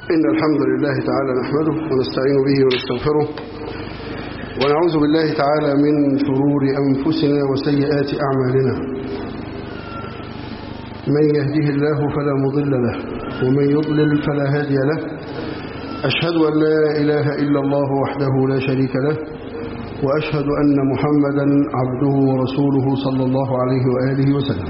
إن الحمد لله تعالى نحمده ونستعين به ونستغفره ونعوذ بالله تعالى من شرور أنفسنا وسيئات أعمالنا من يهده الله فلا مضل له ومن يضلل فلا هادي له أشهد أن لا إله إلا الله وحده لا شريك له وأشهد أن محمدا عبده ورسوله صلى الله عليه وآله وسلم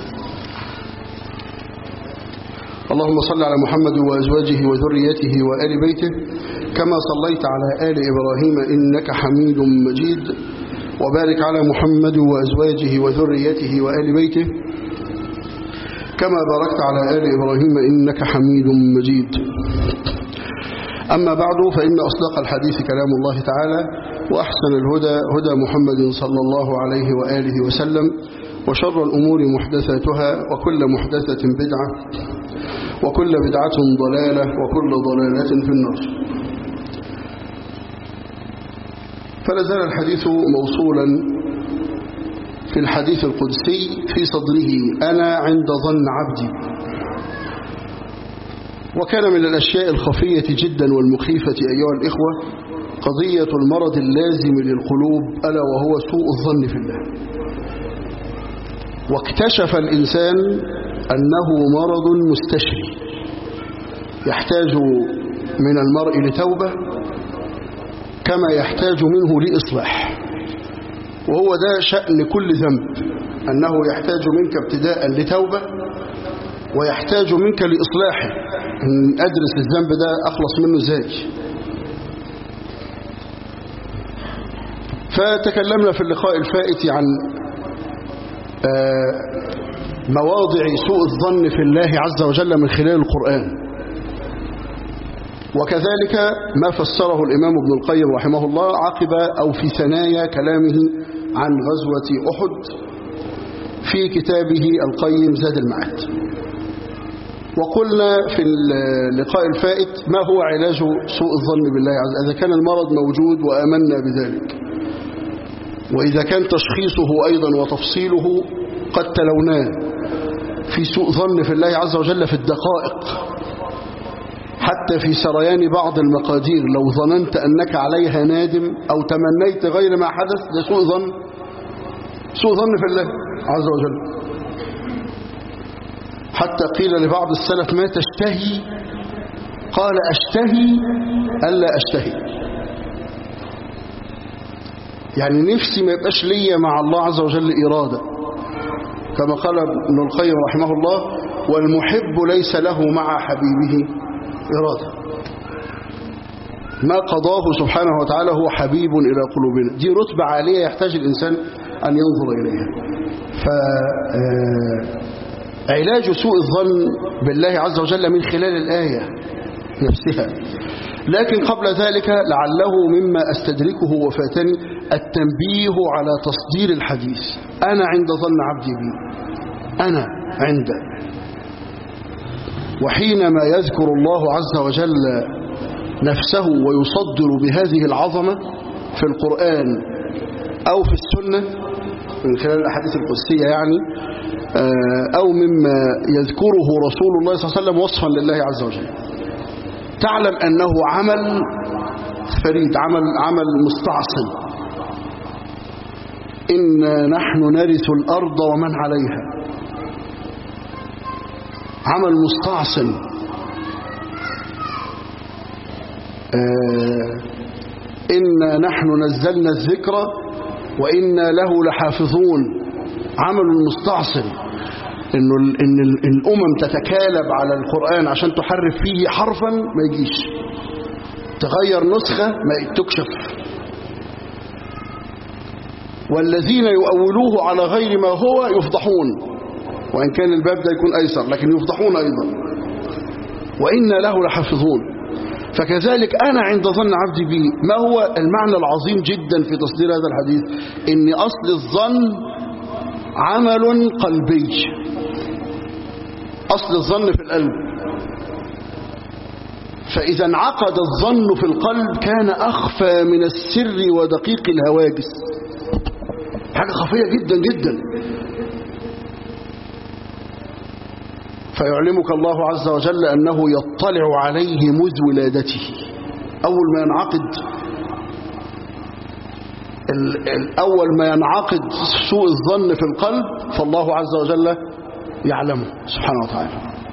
اللهم صل على محمد وأزواجه وذريته وآل بيته كما صليت على آل إبراهيم إنك حميد مجيد وبارك على محمد وأزواجه وذريته وآل بيته كما باركت على آل إبراهيم إنك حميد مجيد أما بعد فإن أصدق الحديث كلام الله تعالى وأحسن الهدى هدى محمد صلى الله عليه وآله وسلم وشر الأمور محدثاتها وكل محدثة بدعة وكل بدعة ضلالة وكل ضلالة في النار فلا زال الحديث موصولا في الحديث القدسي في صدره أنا عند ظن عبدي وكان من الأشياء الخفية جدا والمخيفة أيها الإخوة قضية المرض اللازم للقلوب ألا وهو سوء الظن في الله واكتشف الإنسان أنه مرض مستشري يحتاج من المرء لتوبة كما يحتاج منه لإصلاح وهو ده شأن كل ذنب أنه يحتاج منك ابتداء لتوبة ويحتاج منك لإصلاحه أن أدرس الذنب ده أخلص منه ازاي فتكلمنا في اللقاء الفائت عن مواضع سوء الظن في الله عز وجل من خلال القرآن وكذلك ما فسره الإمام ابن القيم رحمه الله عقب أو في ثنايا كلامه عن غزوة أحد في كتابه القيم زاد المعاد وقلنا في اللقاء الفائت ما هو علاج سوء الظن بالله عز وجل إذا كان المرض موجود وآمنا بذلك وإذا كان تشخيصه أيضا وتفصيله قد تلوناه في سوء ظن في الله عز وجل في الدقائق حتى في سريان بعض المقادير لو ظننت أنك عليها نادم أو تمنيت غير ما حدث ده سوء ظن سوء ظن في الله عز وجل حتى قيل لبعض السلف ما تشتهي قال أشتهي ألا أشتهي يعني نفسي ما يبقاش ليا مع الله عز وجل إرادة كما قال ابن القيم رحمه الله والمحب ليس له مع حبيبه إرادة ما قضاه سبحانه وتعالى هو حبيب إلى قلوبنا دي رتبة عالية يحتاج الإنسان أن ينظر إليها فعلاج سوء الظن بالله عز وجل من خلال الآية نفسها لكن قبل ذلك لعله مما أستدركه وفاتني التنبيه على تصدير الحديث أنا عند ظن عبدي بي أنا عند وحينما يذكر الله عز وجل نفسه ويصدر بهذه العظمة في القرآن أو في السنة من خلال الأحاديث القدسية يعني أو مما يذكره رسول الله صلى الله عليه وسلم وصفا لله عز وجل تعلم أنه عمل فريد عمل عمل مستعصم إنا نحن نرث الأرض ومن عليها عمل مستعصم آه إنا نحن نزلنا الذكر وإنا له لحافظون عمل مستعصم إنه إن الأمم تتكالب على القرآن عشان تحرف فيه حرفا ما يجيش تغير نسخة ما تكشف والذين يؤولوه على غير ما هو يفضحون وإن كان الباب ده يكون أيسر لكن يفضحون أيضا وإنا له لحافظون فكذلك أنا عند ظن عبدي بي ما هو المعنى العظيم جدا في تصدير هذا الحديث إن أصل الظن عمل قلبي أصل الظن في القلب فإذا انعقد الظن في القلب كان أخفى من السر ودقيق الهواجس حاجة خفية جدا جدا فيعلمك الله عز وجل أنه يطلع عليه مذ ولادته أول ما ينعقد أول ما ينعقد سوء الظن في القلب فالله عز وجل يعلمه سبحانه وتعالى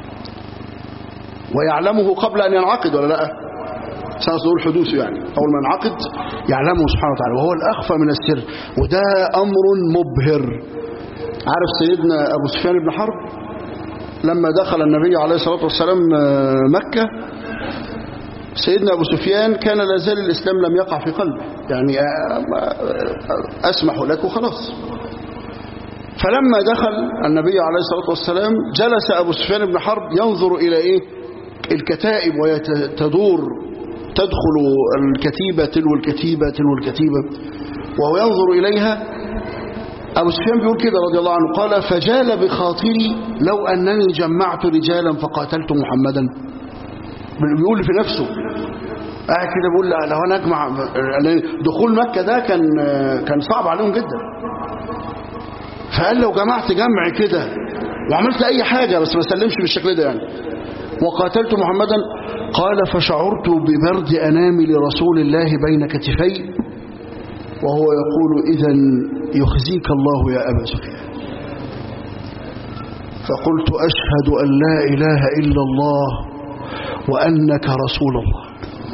ويعلمه قبل أن ينعقد ولا لا سنصدر حدوثه يعني أول ما ينعقد يعلمه سبحانه وتعالى وهو الأخفى من السر وده أمر مبهر عارف سيدنا أبو سفيان بن حرب لما دخل النبي عليه الصلاة والسلام مكة سيدنا أبو سفيان كان لا زال الإسلام لم يقع في قلبه يعني أسمح لك وخلاص فلما دخل النبي عليه الصلاة والسلام جلس أبو سفيان بن حرب ينظر إلى إيه الكتائب وتدور تدخل الكتيبة تلو الكتيبة تلو الكتيبة وهو ينظر إليها أبو سفيان بيقول كده رضي الله عنه قال فجال بخاطري لو أنني جمعت رجالا فقاتلت محمدا بيقول في نفسه قاعد كده بيقول لو أنا أجمع دخول مكة ده كان كان صعب عليهم جدا فقال لو جمعت جمع كده وعملت أي حاجة بس ما سلمش بالشكل ده يعني وقاتلت محمدا قال فشعرت ببرد أنامل رسول الله بين كتفي وهو يقول إذا يخزيك الله يا أبا سفيان فقلت أشهد أن لا إله إلا الله وأنك رسول الله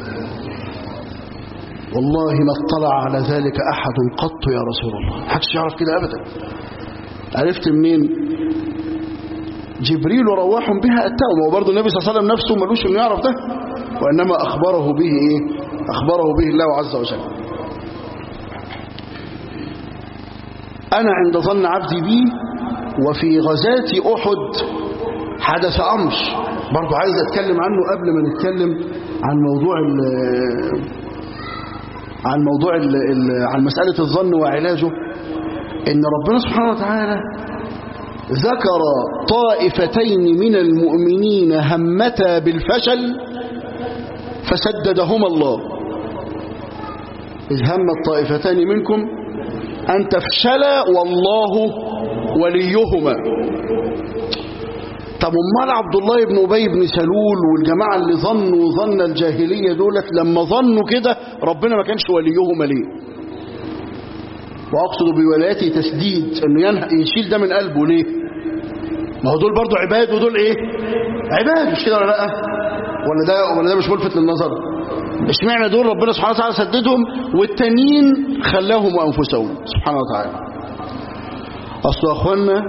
والله ما اطلع على ذلك أحد قط يا رسول الله حدش يعرف كده أبدا عرفت منين جبريل رواح بها أتاهم وبرضه النبي صلى الله عليه وسلم نفسه ملوش انه يعرف ده وإنما أخبره به إيه أخبره به الله عز وجل أنا عند ظن عبدي بي وفي غزاة أحد حدث أمر برضو عايز أتكلم عنه قبل ما نتكلم عن موضوع ال عن موضوع ال عن مسألة الظن وعلاجه إن ربنا سبحانه وتعالى ذكر طائفتين من المؤمنين همتا بالفشل فسددهما الله إذ هم الطائفتان منكم أن تفشلا والله وليهما طب امال عبد الله بن أبي بن سلول والجماعة اللي ظنوا ظن الجاهلية دولت لما ظنوا كده ربنا ما كانش وليهما ليه وأقصد بولايته تسديد أنه ينهى يشيل ده من قلبه ليه ما هو دول برضو عباد ودول ايه عباد مش كده ولا لا ولا ده ولا ده مش ملفت للنظر اشمعنى دول ربنا سبحانه وتعالى سددهم والتانيين خلاهم وانفسهم سبحانه وتعالى اصل يا اخوانا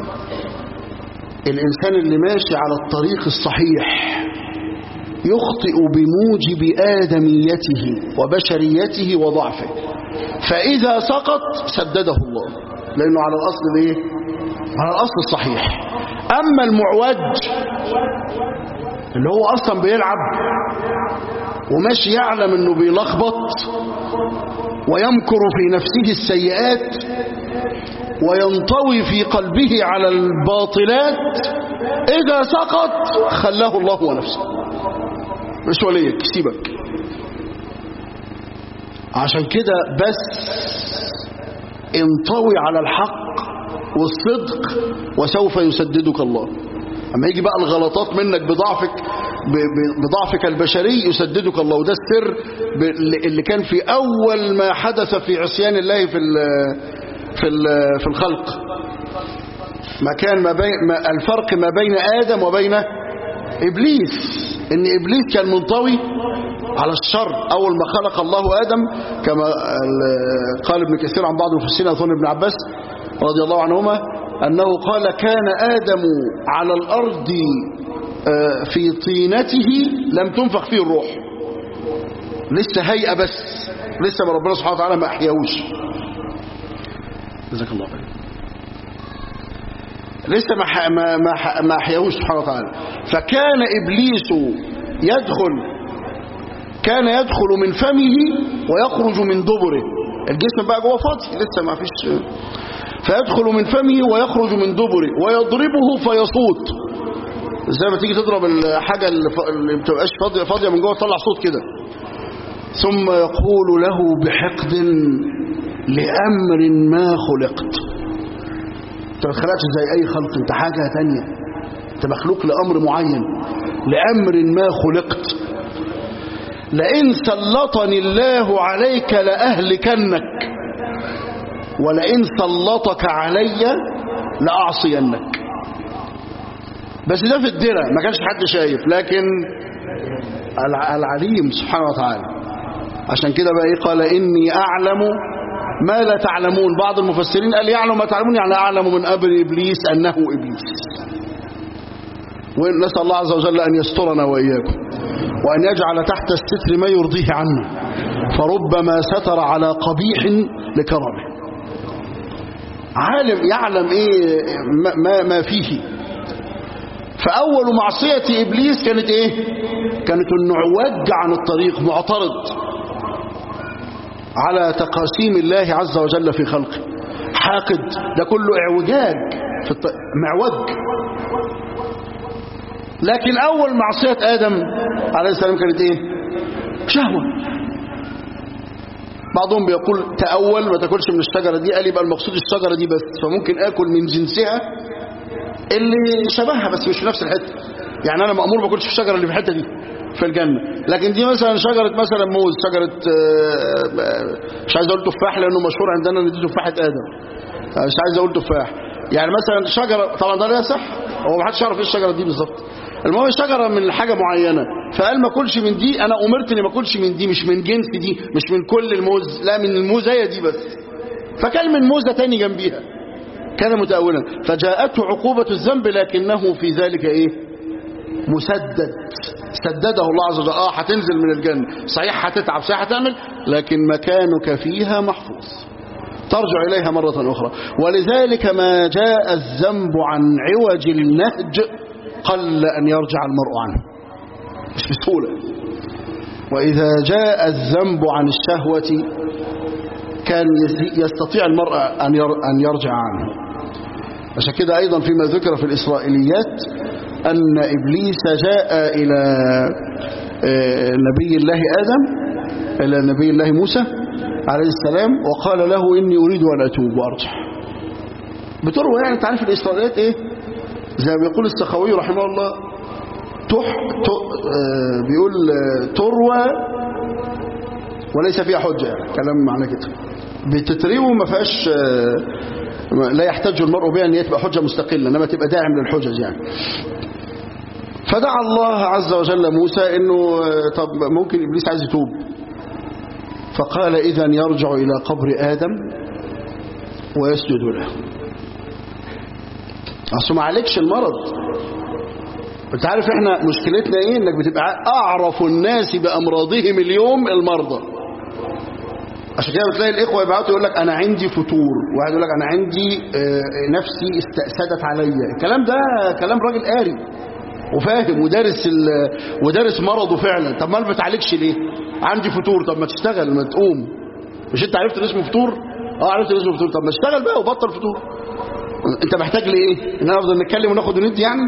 الانسان اللي ماشي على الطريق الصحيح يخطئ بموجب آدميته وبشريته وضعفه فإذا سقط سدده الله لأنه على الأصل الايه على الأصل الصحيح أما المعوج اللي هو أصلا بيلعب وماشي يعلم أنه بيلخبط ويمكر في نفسه السيئات وينطوي في قلبه على الباطلات إذا سقط خلاه الله ونفسه مش وليك سيبك عشان كده بس انطوي على الحق والصدق وسوف يسددك الله اما يجي بقى الغلطات منك بضعفك بضعفك البشري يسددك الله وده السر اللي كان في اول ما حدث في عصيان الله في في في الخلق ما كان ما بين ما الفرق ما بين ادم وبين ابليس ان ابليس كان منطوي على الشر اول ما خلق الله ادم كما قال ابن كثير عن بعض المفسرين اظن ابن عباس رضي الله عنهما أنه قال كان آدم على الأرض في طينته لم تنفخ فيه الروح لسه هيئة بس لسه ما ربنا سبحانه وتعالى ما أحياهوش جزاك الله خير لسه ما ما ما, ما أحياهوش سبحانه وتعالى فكان إبليس يدخل كان يدخل من فمه ويخرج من دبره الجسم بقى جوه فاضي لسه ما فيش فيدخل من فمه ويخرج من دبره ويضربه فيصوت زي ما تيجي تضرب الحاجة اللي ما بتبقاش فاضية فاضية من جوه تطلع صوت كده ثم يقول له بحقد لأمر ما خلقت انت ما اتخلقتش زي أي خلق انت حاجة تانية انت مخلوق لأمر معين لأمر ما خلقت لئن سلطني الله عليك لأهلكنك ولئن سلطك علي لأعصينك بس ده في الدرة ما كانش حد شايف لكن العليم سبحانه وتعالى عشان كده بقى ايه قال إني أعلم ما لا تعلمون بعض المفسرين قال يعلم ما تعلمون يعني أعلم من أمر إبليس أنه إبليس ونسأل الله عز وجل أن يسترنا وإياكم وأن يجعل تحت الستر ما يرضيه عنا فربما ستر على قبيح لكرمه عالم يعلم إيه ما, ما فيه فأول معصية إبليس كانت إيه كانت أنه عوج عن الطريق معترض على تقاسيم الله عز وجل في خلقه حاقد ده كله اعوجاج في الط... معوج لكن أول معصية آدم عليه السلام كانت إيه شهوة بعضهم بيقول تأول ما تاكلش من الشجرة دي قال يبقى المقصود الشجرة دي بس فممكن آكل من جنسها اللي شبهها بس مش في نفس الحتة يعني أنا مأمور ما أكلش في الشجرة اللي في الحتة دي في الجنة لكن دي مثلا شجرة مثلا موز شجرة مش عايز أقول تفاح لأنه مشهور عندنا إن دي تفاحة آدم مش عايز أقول تفاح يعني مثلا شجرة طبعا ده لا صح هو ما حدش يعرف ايه الشجرة دي بالظبط المهم شجرة من حاجة معينة فقال ما كلش من دي أنا أمرت إني ما كلش من دي مش من جنس دي مش من كل الموز لا من الموزة هي دي بس فكان من موزة تاني جنبيها كان متأولا فجاءته عقوبة الذنب لكنه في ذلك إيه مسدد سدده الله عز وجل اه هتنزل من الجنة صحيح هتتعب صحيح هتعمل لكن مكانك فيها محفوظ ترجع إليها مرة أخرى ولذلك ما جاء الذنب عن عوج النهج قل أن يرجع المرء عنه مش بسهولة وإذا جاء الذنب عن الشهوة كان يستطيع المرء أن يرجع عنه عشان كده أيضا فيما ذكر في الإسرائيليات أن إبليس جاء إلى نبي الله آدم إلى نبي الله موسى عليه السلام وقال له إني أريد أن أتوب وأرجع بتروى يعني تعرف الإسرائيليات إيه زي ما بيقول السخوي رحمه الله تح ت... آه بيقول تروى وليس فيها حجة يعني كلام معنى كده بتتروي وما فيهاش آه لا يحتاج المرء بها ان هي تبقى حجة مستقلة انما تبقى داعم للحجج يعني فدعا الله عز وجل موسى انه طب ممكن ابليس عايز يتوب فقال اذا يرجع الى قبر ادم ويسجد له اصل ما عليكش المرض انت عارف احنا مشكلتنا ايه انك بتبقى اعرف الناس بامراضهم اليوم المرضى عشان كده بتلاقي الاخوه يبعتوا يقول لك انا عندي فتور واحد يقول لك انا عندي نفسي استأسدت عليا الكلام ده كلام راجل قاري وفاهم ودارس ودارس مرضه فعلا طب ما ما بتعالجش ليه عندي فتور طب ما تشتغل ما تقوم مش انت عرفت ان اسمه فتور اه عرفت ان اسمه فتور طب ما اشتغل بقى وبطل فتور انت محتاج لايه ان نفضل نتكلم وناخد وندي يعني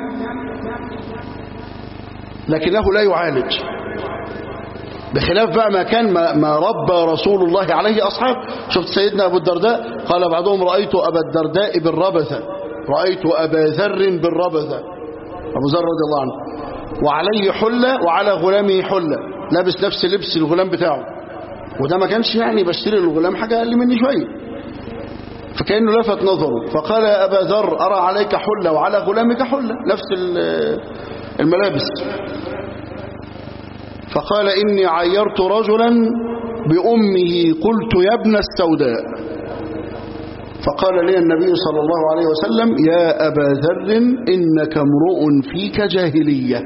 لكنه لا يعالج بخلاف بقى ما كان ما, ما ربى رسول الله عليه أصحاب شفت سيدنا أبو الدرداء قال بعضهم رأيت أبا الدرداء بالربثة رأيت أبا ذر بالربثة أبو ذر رضي الله عنه وعليه حلة وعلى غلامه حلة لابس نفس لبس الغلام بتاعه وده ما كانش يعني بشتري الغلام حاجة أقل مني شوية فكأنه لفت نظره فقال يا أبا ذر أرى عليك حلة وعلى غلامك حلة نفس الملابس فقال إني عيرت رجلا بأمه قلت يا ابن السوداء فقال لي النبي صلى الله عليه وسلم يا أبا ذر إنك امرؤ فيك جاهلية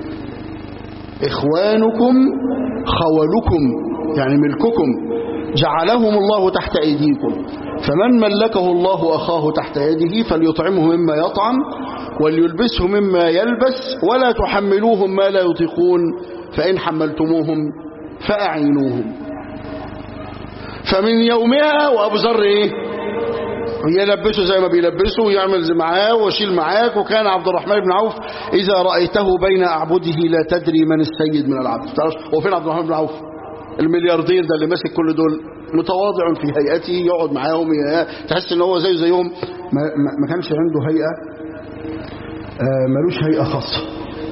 إخوانكم خولكم يعني ملككم جعلهم الله تحت أيديكم فمن ملكه الله أخاه تحت يده فليطعمه مما يطعم وليلبسه مما يلبس ولا تحملوهم ما لا يطيقون فإن حملتموهم فأعينوهم فمن يومها وأبو ذر إيه يلبسه زي ما بيلبسه ويعمل زي معاه ويشيل معاك وكان عبد الرحمن بن عوف إذا رأيته بين أعبده لا تدري من السيد من العبد تعرفش هو فين عبد الرحمن بن عوف الملياردير ده اللي ماسك كل دول متواضع في هيئته يقعد معاهم تحس ان هو زيه زيهم ما, ما كانش عنده هيئة آه، ملوش هيئة خاصة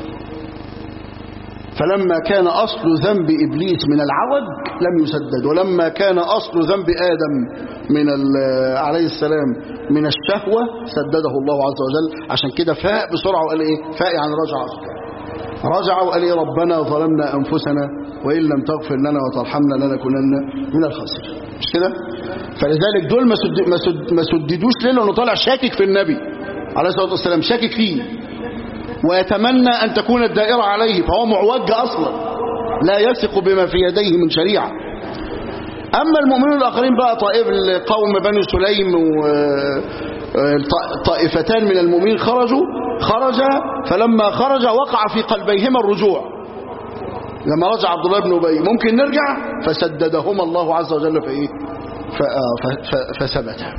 فلما كان أصل ذنب إبليس من العوج لم يسدد ولما كان أصل ذنب آدم من ال- عليه السلام من الشهوة سدده الله عز وجل عشان كده فاء بسرعة وقال إيه فاء يعني رجع رجع وقال إيه ربنا ظلمنا أنفسنا وإن لم تغفر لنا وترحمنا لنكونن من الخاسرين مش كده فلذلك دول ما سد- ما سد- ما سددوش ليه لأنه طالع شاكك في النبي عليه الصلاة والسلام شاكك فيه ويتمنى أن تكون الدائرة عليه فهو معوج أصلا لا يثق بما في يديه من شريعة أما المؤمنون الآخرين بقى طائف قوم بني سليم وطائفتان من المؤمنين خرجوا خرج فلما خرج وقع في قلبيهما الرجوع لما رجع عبد الله بن أبي ممكن نرجع فسددهما الله عز وجل في إيه ف- ف- ف- فثبتا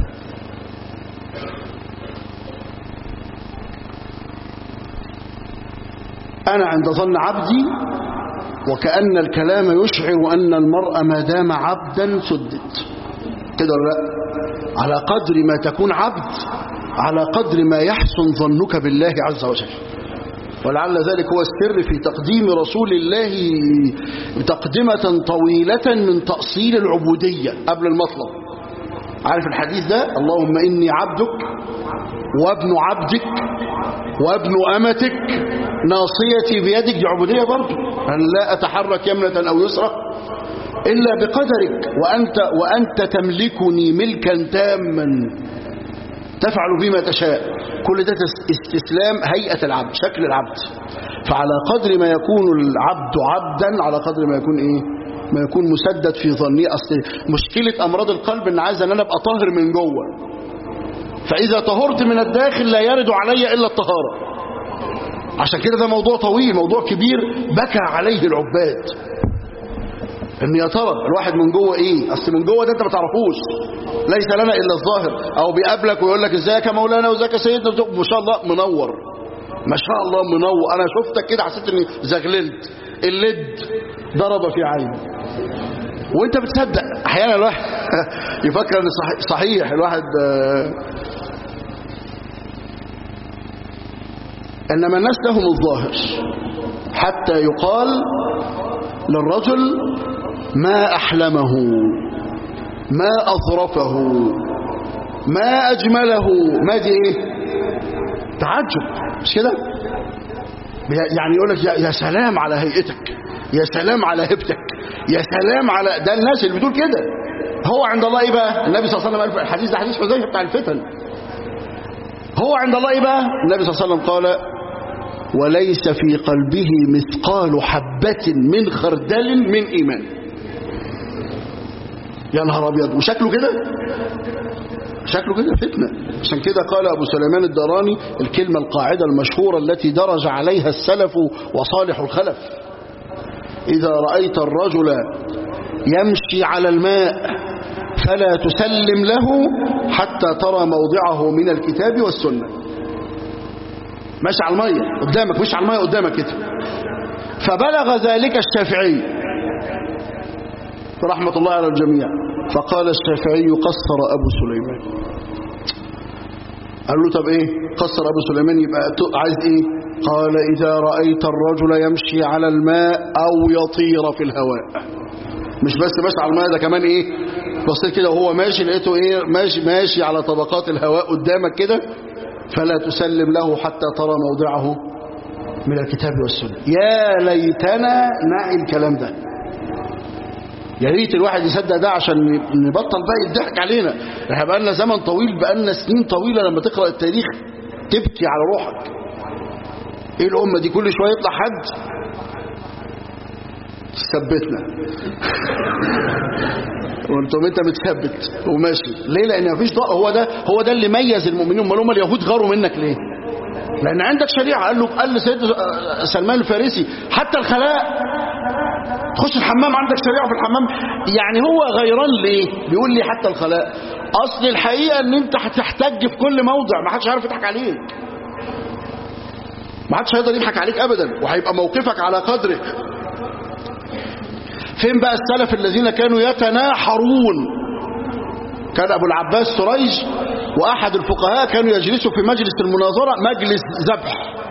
أنا عند ظن عبدي وكأن الكلام يشعر أن المرء ما دام عبدا سدد كده ولا لا على قدر ما تكون عبد على قدر ما يحسن ظنك بالله عز وجل ولعل ذلك هو السر في تقديم رسول الله تقدمة طويلة من تأصيل العبودية قبل المطلب عارف الحديث ده اللهم إني عبدك وابن عبدك وابن أمتك ناصيتي بيدك دي عبودية برضه أن لا أتحرك يمنة أو يسرى إلا بقدرك وأنت, وأنت تملكني ملكا تاما تفعل بما تشاء كل ده استسلام هيئة العبد شكل العبد فعلى قدر ما يكون العبد عبدا على قدر ما يكون إيه ما يكون مسدد في ظني أصل مشكلة أمراض القلب إن عايز أن أنا أبقى طاهر من جوه فإذا طهرت من الداخل لا يرد علي إلا الطهارة عشان كده ده موضوع طويل موضوع كبير بكى عليه العباد ان يا ترى الواحد من جوه ايه اصل من جوه ده انت ما تعرفوش ليس لنا الا الظاهر او بيقابلك ويقول لك ازيك يا مولانا وازيك يا سيدنا ما شاء الله منور ما شاء الله منور انا شفتك كده حسيت اني زغللت اللد ضرب في عيني وانت بتصدق احيانا الواحد يفكر ان صحيح, صحيح الواحد آه انما الناس لهم الظاهر حتى يقال للرجل ما احلمه ما اظرفه ما اجمله ما دي ايه تعجب مش كده يعني يقول لك يا, يا سلام على هيئتك يا سلام على هبتك يا سلام على ده الناس اللي بتقول كده هو عند الله ايه بقى النبي صلى الله عليه وسلم قال الحديث ده حديث حذيفه بتاع الفتن هو عند الله ايه بقى النبي صلى الله عليه وسلم قال وليس في قلبه مثقال حبة من خردل من إيمان يا نهار أبيض وشكله كده شكله كده فتنة عشان كده قال أبو سليمان الدراني الكلمة القاعدة المشهورة التي درج عليها السلف وصالح الخلف إذا رأيت الرجل يمشي على الماء فلا تسلم له حتى ترى موضعه من الكتاب والسنة ماشي على المية قدامك مش على المية قدامك كده فبلغ ذلك الشافعي رحمة الله على الجميع فقال الشافعي قصر أبو سليمان قال له طب ايه قصر أبو سليمان يبقى عايز ايه قال إذا رأيت الرجل يمشي على الماء أو يطير في الهواء مش بس ماشي على الماء ده كمان ايه بصيت كده وهو ماشي لقيته ايه ماشي ماشي على طبقات الهواء قدامك كده فلا تسلم له حتى ترى موضعه من الكتاب والسنة يا ليتنا نعي الكلام ده يا ريت الواحد يصدق ده عشان نبطل بقى يضحك علينا احنا بقى لنا زمن طويل بقى لنا سنين طويلة لما تقرأ التاريخ تبكي على روحك ايه الأمة دي كل شوية يطلع حد ثبتنا وانتم انت متثبت وماشي ليه لان مفيش ضوء هو ده هو ده اللي ميز المؤمنين امال هم اليهود غاروا منك ليه لان عندك شريعه قال له قال لسيدنا سلمان الفارسي حتى الخلاء تخش الحمام عندك شريعه في الحمام يعني هو غيران ليه بيقول لي حتى الخلاء اصل الحقيقه ان انت هتحتج في كل موضع ما حدش عارف يضحك عليك ما حدش هيقدر يضحك عليك ابدا وهيبقى موقفك على قدرك فين بقى السلف الذين كانوا يتناحرون كان أبو العباس سريج وأحد الفقهاء كانوا يجلسوا في مجلس المناظرة مجلس ذبح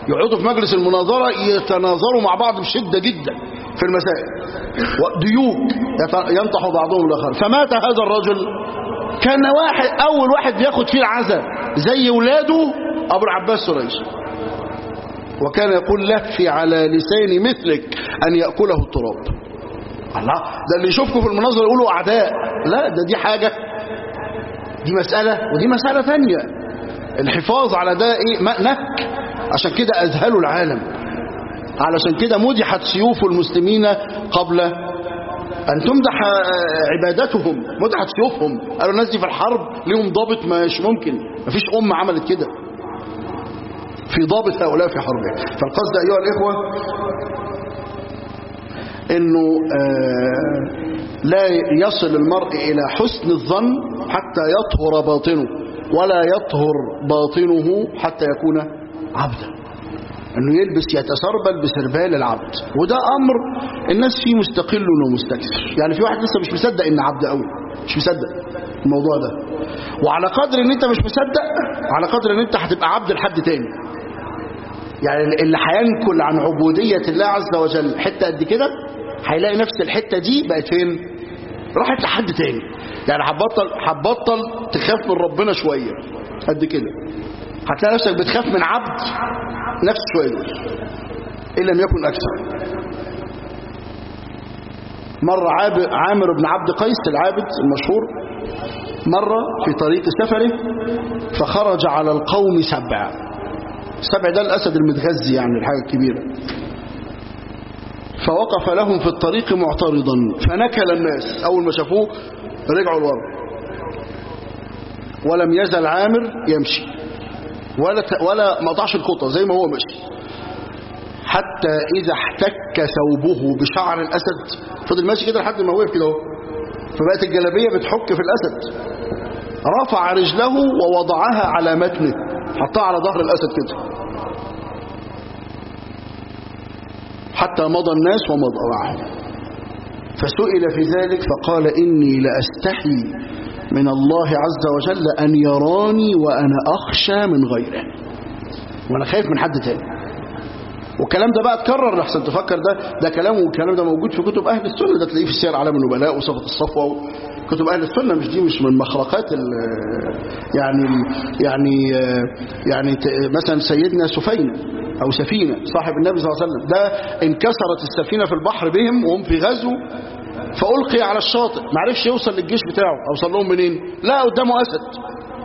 يقعدوا في مجلس المناظرة يتناظروا مع بعض بشدة جدا في المسائل وديوك ينطح بعضهم الآخر فمات هذا الرجل كان واحد أول واحد بياخد فيه العزاء زي ولاده أبو العباس سريش وكان يقول لهفي على لسان مثلك أن يأكله التراب الله ده اللي يشوفكم في المناظرة يقولوا أعداء لا ده دي حاجة دي مسألة ودي مسألة ثانية الحفاظ على ده إيه نك عشان كده أذهلوا العالم علشان كده مدحت سيوف المسلمين قبل أن تمدح عبادتهم مدحت سيوفهم قالوا الناس دي في الحرب ليهم ضابط مش ممكن مفيش أمة عملت كده في ضابط هؤلاء في حربهم فالقصد أيها الإخوة أنه آه لا يصل المرء إلى حسن الظن حتى يطهر باطنه ولا يطهر باطنه حتى يكون عبدا أنه يلبس يتسربل بسربال العبد وده أمر الناس فيه مستقل ومستكثر يعني في واحد لسه مش مصدق إن عبد قوي مش مصدق الموضوع ده وعلى قدر ان انت مش مصدق على قدر ان انت هتبقى عبد لحد تاني يعني اللي هينكل عن عبودية الله عز وجل حتة قد كده هيلاقي نفس الحتة دي بقت فين راحت لحد تاني يعني هتبطل هتبطل تخاف من ربنا شوية قد كده هتلاقي نفسك بتخاف من عبد نفس شوية إن لم يكن أكثر مرة عامر بن عبد قيس العابد المشهور مرة في طريق سفره فخرج على القوم سبع السبع ده الأسد المتغذي يعني الحاجة الكبيرة فوقف لهم في الطريق معترضا فنكل الناس أول ما شافوه رجعوا لورا ولم يزل عامر يمشي ولا ولا ما قطعش الخطى زي ما هو ماشي حتى إذا احتك ثوبه بشعر الأسد فضل ماشي كده لحد ما وقف كده اهو فبقت الجلابية بتحك في الأسد رفع رجله ووضعها على متنه حطها على ظهر الأسد كده حتى مضى الناس ومضى معهم فسئل في ذلك فقال إني لأستحي من الله عز وجل أن يراني وأنا أخشى من غيره وأنا خايف من حد تاني والكلام ده بقى اتكرر لحسن تفكر ده ده كلام والكلام ده موجود في كتب أهل السنة ده تلاقيه في سير عالم النبلاء وصفة الصفوة كتب أهل السنة مش دي مش من مخرقات يعني يعني يعني مثلا سيدنا سفينة أو سفينة صاحب النبي صلى الله عليه وسلم ده انكسرت السفينة في البحر بهم وهم في غزو فألقي على الشاطئ ما عرفش يوصل للجيش بتاعه أوصل لهم منين لا قدامه أسد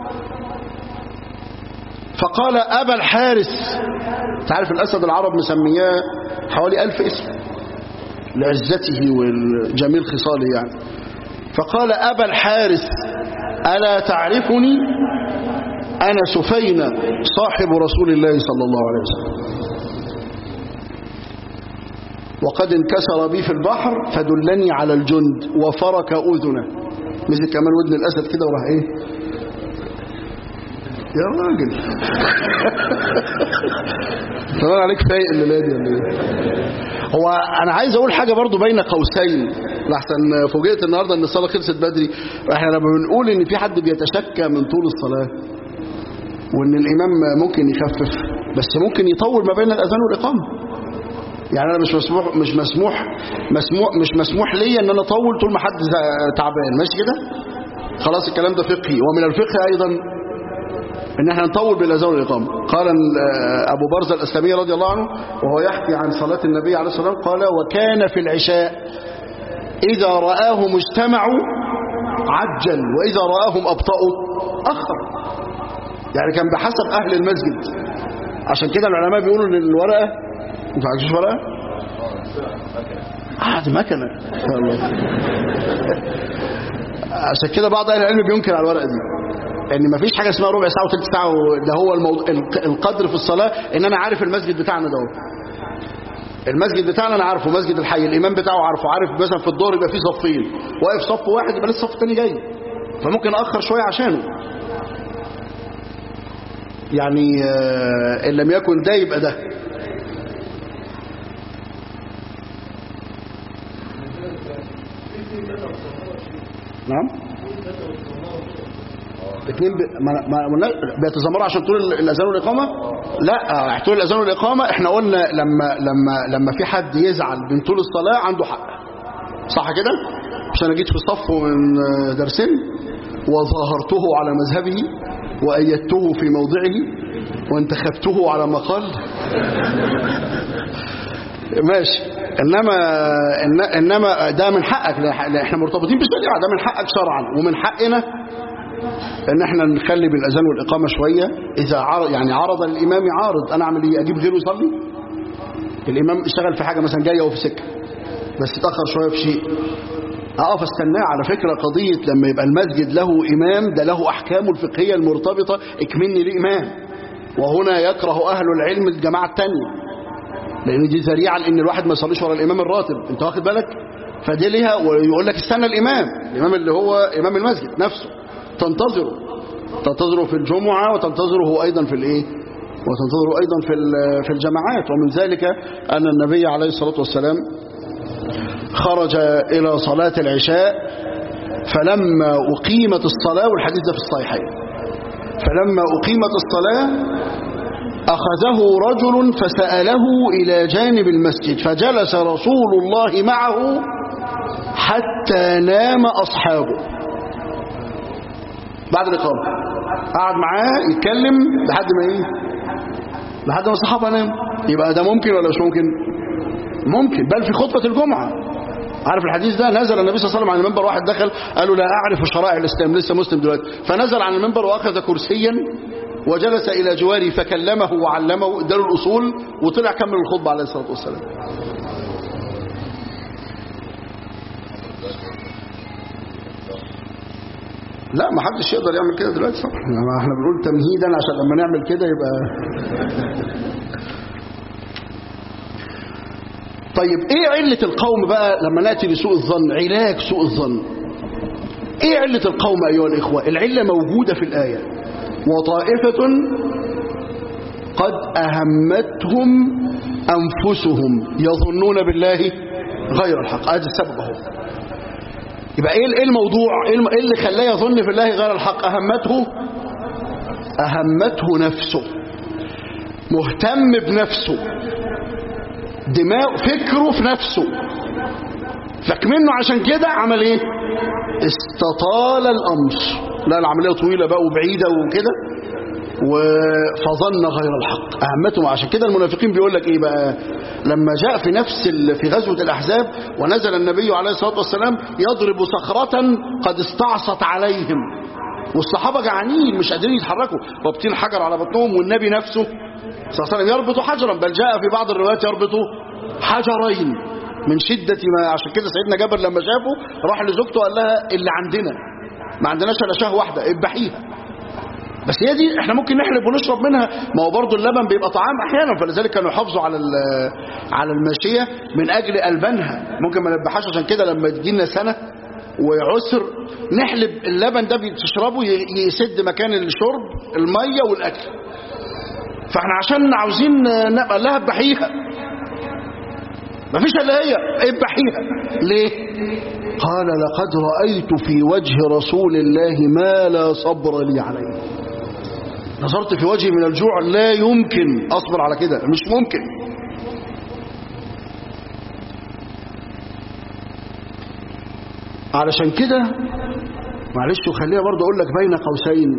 فقال أبا الحارس تعرف الأسد العرب مسمياه حوالي ألف اسم لعزته والجميل خصاله يعني فقال أبا الحارس ألا تعرفني أنا سفينة صاحب رسول الله صلى الله عليه وسلم وقد انكسر بي في البحر فدلني على الجند وفرك أذنه مثل كمان ودن الأسد كده وراح إيه يا راجل طبعا عليك فايق الليلة دي ولا ايه هو انا عايز اقول حاجه برضو بين قوسين لحسن فوجئت النهارده ان الصلاه خلصت بدري احنا لما بنقول ان في حد بيتشكى من طول الصلاه وان الامام ممكن يخفف بس ممكن يطول ما بين الاذان والاقامه يعني انا مش مسموح مش مسموح مسموح مش مسموح ليا ان انا اطول طول ما حد تعبان ماشي كده خلاص الكلام ده فقهي ومن الفقه ايضا ان احنا نطول بالاذان والاقامه قال ابو برزه الاسلامي رضي الله عنه وهو يحكي عن صلاه النبي عليه الصلاه والسلام قال وكان في العشاء اذا راهم اجتمعوا عجل واذا راهم ابطاوا اخر يعني كان بحسب اهل المسجد عشان كده العلماء بيقولوا ان الورقه انت عايزش ورقه اه دي مكنه عشان كده بعض اهل العلم بينكر على الورقه دي ان يعني مفيش حاجه اسمها ربع ساعه وثلث ساعه ده هو الموضوع القدر في الصلاه ان انا عارف المسجد بتاعنا ده المسجد بتاعنا انا عارفه مسجد الحي الامام بتاعه عارفه عارف مثلا في الدور يبقى فيه صفين واقف صف واحد يبقى لسه الصف الثاني جاي فممكن اخر شويه عشانه يعني ان لم يكن ده يبقى ده نعم الاثنين بيتذمروا عشان طول الاذان والاقامه لا طول الاذان والاقامه احنا قلنا لما لما لما في حد يزعل من طول الصلاه عنده حق صح كده مش انا جيت في صف من درسين وظاهرته على مذهبه وايدته في موضعه وانتخبته على مقال ماشي انما انما ده من حقك احنا مرتبطين بالشريعه ده من حقك شرعا ومن حقنا ان احنا نخلي بالاذان والاقامه شويه اذا عرض يعني عرض الامام عارض انا اعمل ايه اجيب غيره يصلي الامام اشتغل في حاجه مثلا جايه وفي سكه بس اتاخر شويه في شيء اقف استناه على فكره قضيه لما يبقى المسجد له امام ده له احكامه الفقهيه المرتبطه اكمني ليه امام وهنا يكره اهل العلم الجماعه الثانيه لان دي ذريعه لان الواحد ما يصليش ورا الامام الراتب انت واخد بالك فدي ليها ويقول لك استنى الامام الامام اللي هو امام المسجد نفسه تنتظره تنتظره في الجمعه وتنتظره ايضا في الايه وتنتظره ايضا في في الجماعات ومن ذلك ان النبي عليه الصلاه والسلام خرج الى صلاه العشاء فلما اقيمت الصلاه والحديث ده في الصحيحين فلما اقيمت الصلاه أخذه رجل فسأله إلى جانب المسجد فجلس رسول الله معه حتى نام أصحابه بعد الإقامة قعد معاه يتكلم لحد ما إيه لحد ما الصحابة نام يبقى ده ممكن ولا مش ممكن ممكن بل في خطبة الجمعة عارف الحديث ده نزل النبي صلى الله عليه وسلم عن المنبر واحد دخل قال له لا أعرف شرائع الإسلام لسه مسلم دلوقتي فنزل عن المنبر وأخذ كرسيا وجلس إلى جواره فكلمه وعلمه اداله الأصول وطلع كمل الخطبة عليه الصلاة والسلام لا ما حدش يقدر يعمل كده دلوقتي صح احنا بنقول تمهيدا عشان لما نعمل كده يبقى طيب ايه علة القوم بقى لما نأتي لسوء الظن علاج سوء الظن ايه علة القوم ايها الاخوة العلة موجودة في الآية وطائفة قد أهمتهم أنفسهم يظنون بالله غير الحق هذا السبب اهو يبقى ايه الموضوع ايه اللي خلاه يظن في الله غير الحق أهمته أهمته نفسه مهتم بنفسه دماغ فكره في نفسه فكمنه عشان كده عمل ايه استطال الأمر لا العملية طويلة بقى وبعيدة وكده فظن غير الحق أهمتهم عشان كده المنافقين بيقول لك إيه بقى لما جاء في نفس في غزوة الأحزاب ونزل النبي عليه الصلاة والسلام يضرب صخرة قد استعصت عليهم والصحابة جعانين مش قادرين يتحركوا رابطين حجر على بطنهم والنبي نفسه صلى الله عليه وسلم يربط حجرا بل جاء في بعض الروايات يربط حجرين من شدة ما عشان كده سيدنا جابر لما شافه راح لزوجته قال لها اللي عندنا ما عندناش الا شاه واحده اذبحيها بس هي دي احنا ممكن نحلب ونشرب منها ما هو برضه اللبن بيبقى طعام احيانا فلذلك كانوا يحافظوا على على الماشيه من اجل البانها ممكن ما نذبحهاش عشان كده لما تجي لنا سنه وعسر نحلب اللبن ده بتشربه يسد مكان الشرب الميه والاكل فاحنا عشان عاوزين نبقى لها اذبحيها مفيش الا هي اذبحيها ليه قال لقد رأيت في وجه رسول الله ما لا صبر لي عليه نظرت في وجهي من الجوع لا يمكن أصبر على كده مش ممكن علشان كده معلش وخليها برضه أقول لك بين قوسين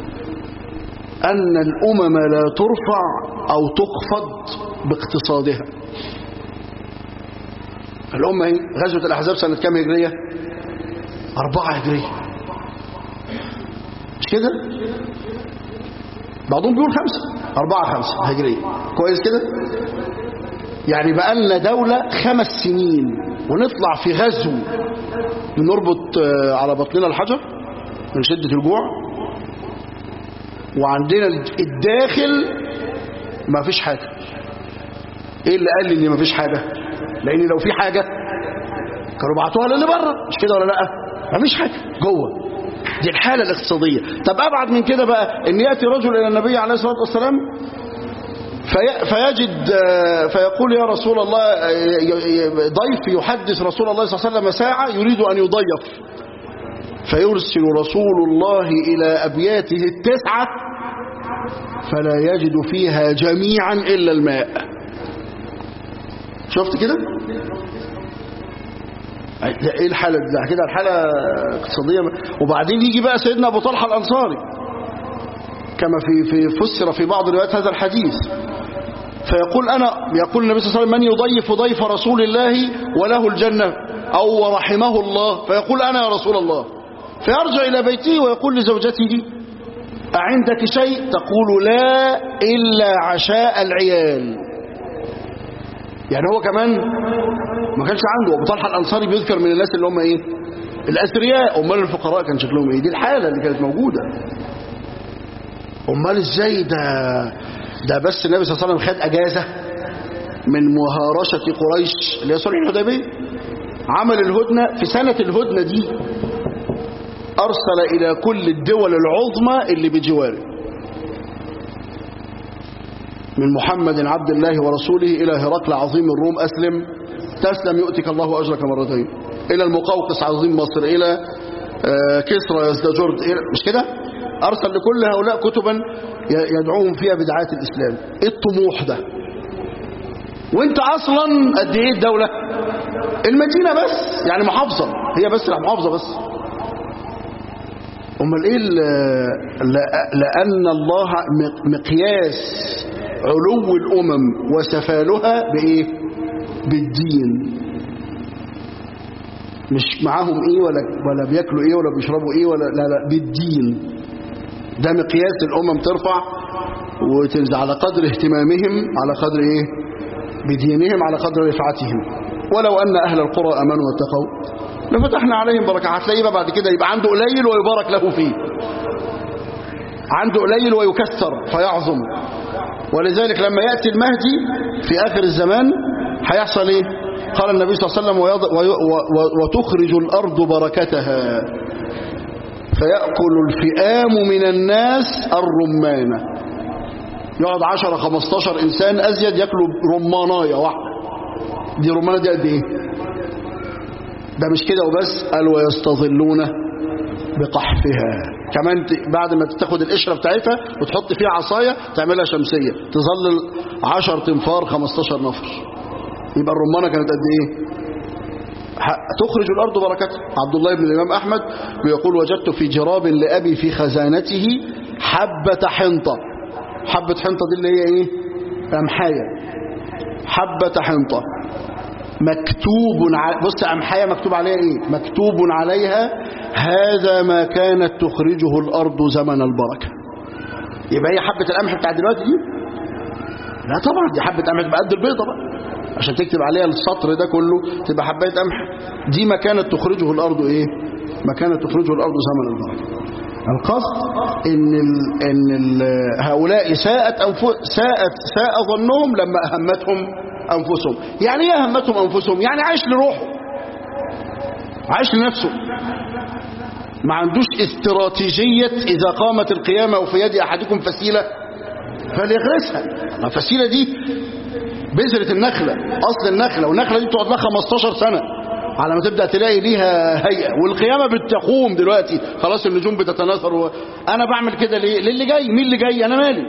أن الأمم لا ترفع أو تخفض باقتصادها الأمة ايه غزوة الأحزاب سنة كام هجرية أربعة هجرية مش كده بعضهم بيقول خمسة أربعة خمسة هجرية كويس كده يعني بقى لنا دولة خمس سنين ونطلع في غزو نربط على بطننا الحجر من شدة الجوع وعندنا الداخل ما فيش حاجة ايه اللي قال لي ان ما فيش حاجة لان لو في حاجة كانوا بعتوها للي بره مش كده ولا لا ما فيش حاجة جوه دي الحالة الاقتصادية طب ابعد من كده بقى ان يأتي رجل الى النبي عليه الصلاة والسلام في فيجد فيقول يا رسول الله ضيف يحدث رسول الله صلى الله عليه وسلم ساعة يريد أن يضيف فيرسل رسول الله إلى أبياته التسعة فلا يجد فيها جميعا إلا الماء شفت كده ايه الحالة دي كده الحالة اقتصادية وبعدين يجي بقى سيدنا أبو طلحة الأنصاري كما في في فسر في بعض روايات هذا الحديث فيقول أنا يقول النبي صلى الله عليه وسلم من يضيف ضيف رسول الله وله الجنة أو ورحمه الله فيقول أنا يا رسول الله فيرجع إلى بيته ويقول لزوجته أعندك شيء تقول لا إلا عشاء العيال يعني هو كمان ما كانش عنده أبو طلحة الأنصاري بيذكر من الناس اللي هم إيه الأثرياء أمال الفقراء كان شكلهم إيه دي الحالة اللي كانت موجودة أمال إزاي ده ده بس النبي صلى الله عليه وسلم خد أجازة من مهارشة قريش اللي هي صلح الحديبية عمل الهدنة في سنة الهدنة دي أرسل إلى كل الدول العظمى اللي بجواره من محمد عبد الله ورسوله إلى هرقل عظيم الروم أسلم تسلم يؤتك الله أجرك مرتين إلى المقوقس عظيم مصر إلى كسرى يزدجرد مش كده أرسل لكل هؤلاء كتبا يدعوهم فيها بدعات الإسلام إيه الطموح ده وانت أصلا قد إيه الدولة المدينة بس يعني محافظة هي بس لا محافظة بس امال ايه لان الله مقياس علو الامم وسفالها بايه بالدين مش معاهم ايه ولا ولا بياكلوا ايه ولا بيشربوا ايه ولا لا لا بالدين ده مقياس الامم ترفع وتنزل على قدر اهتمامهم على قدر ايه بدينهم على قدر رفعتهم ولو ان اهل القرى امنوا واتقوا لفتحنا عليهم بركة هتلاقيه بقى بعد كده يبقى عنده قليل ويبارك له فيه عنده قليل ويكثر فيعظم ولذلك لما يأتي المهدي في آخر الزمان هيحصل ايه قال النبي صلى الله عليه وسلم ويض... وي... و... وتخرج الأرض بركتها فيأكل الفئام من الناس الرمانة يقعد 10 15 إنسان أزيد يأكلوا رماناية واحدة دي رمانة دي قد إيه ده مش كده وبس قال ويستظلون بقحفها كمان بعد ما تاخد القشره بتاعتها وتحط فيها عصايه تعملها شمسيه تظلل 10 تنفار 15 نفر يبقى الرمانه كانت قد ايه تخرج الارض بركتها عبد الله بن الامام احمد بيقول وجدت في جراب لابي في خزانته حبه حنطه حبه حنطه دي اللي هي ايه قمحايه حبه حنطه مكتوب ع... بص أمحية مكتوب عليها إيه مكتوب عليها هذا ما كانت تخرجه الأرض زمن البركة يبقى هي حبة القمح بتاع دلوقتي دي لا طبعا دي حبة قمح تبقى قد البيضة بقى عشان تكتب عليها السطر ده كله تبقى حباية قمح دي ما كانت تخرجه الأرض إيه ما كانت تخرجه الأرض زمن البركة القصد ان ال ان ال هؤلاء ساءت أنف... ساءت ساء ظنهم لما اهمتهم انفسهم يعني ايه اهمتهم انفسهم يعني عايش لروحه عايش لنفسه ما عندوش استراتيجية اذا قامت القيامة وفي يد احدكم فسيلة فليغرسها الفسيلة دي بذرة النخلة اصل النخلة والنخلة دي تقعد لها 15 سنة على ما تبدأ تلاقي ليها هيئة والقيامة بتقوم دلوقتي خلاص النجوم بتتناثر و... أنا بعمل كده ليه للي جاي مين اللي جاي أنا مالي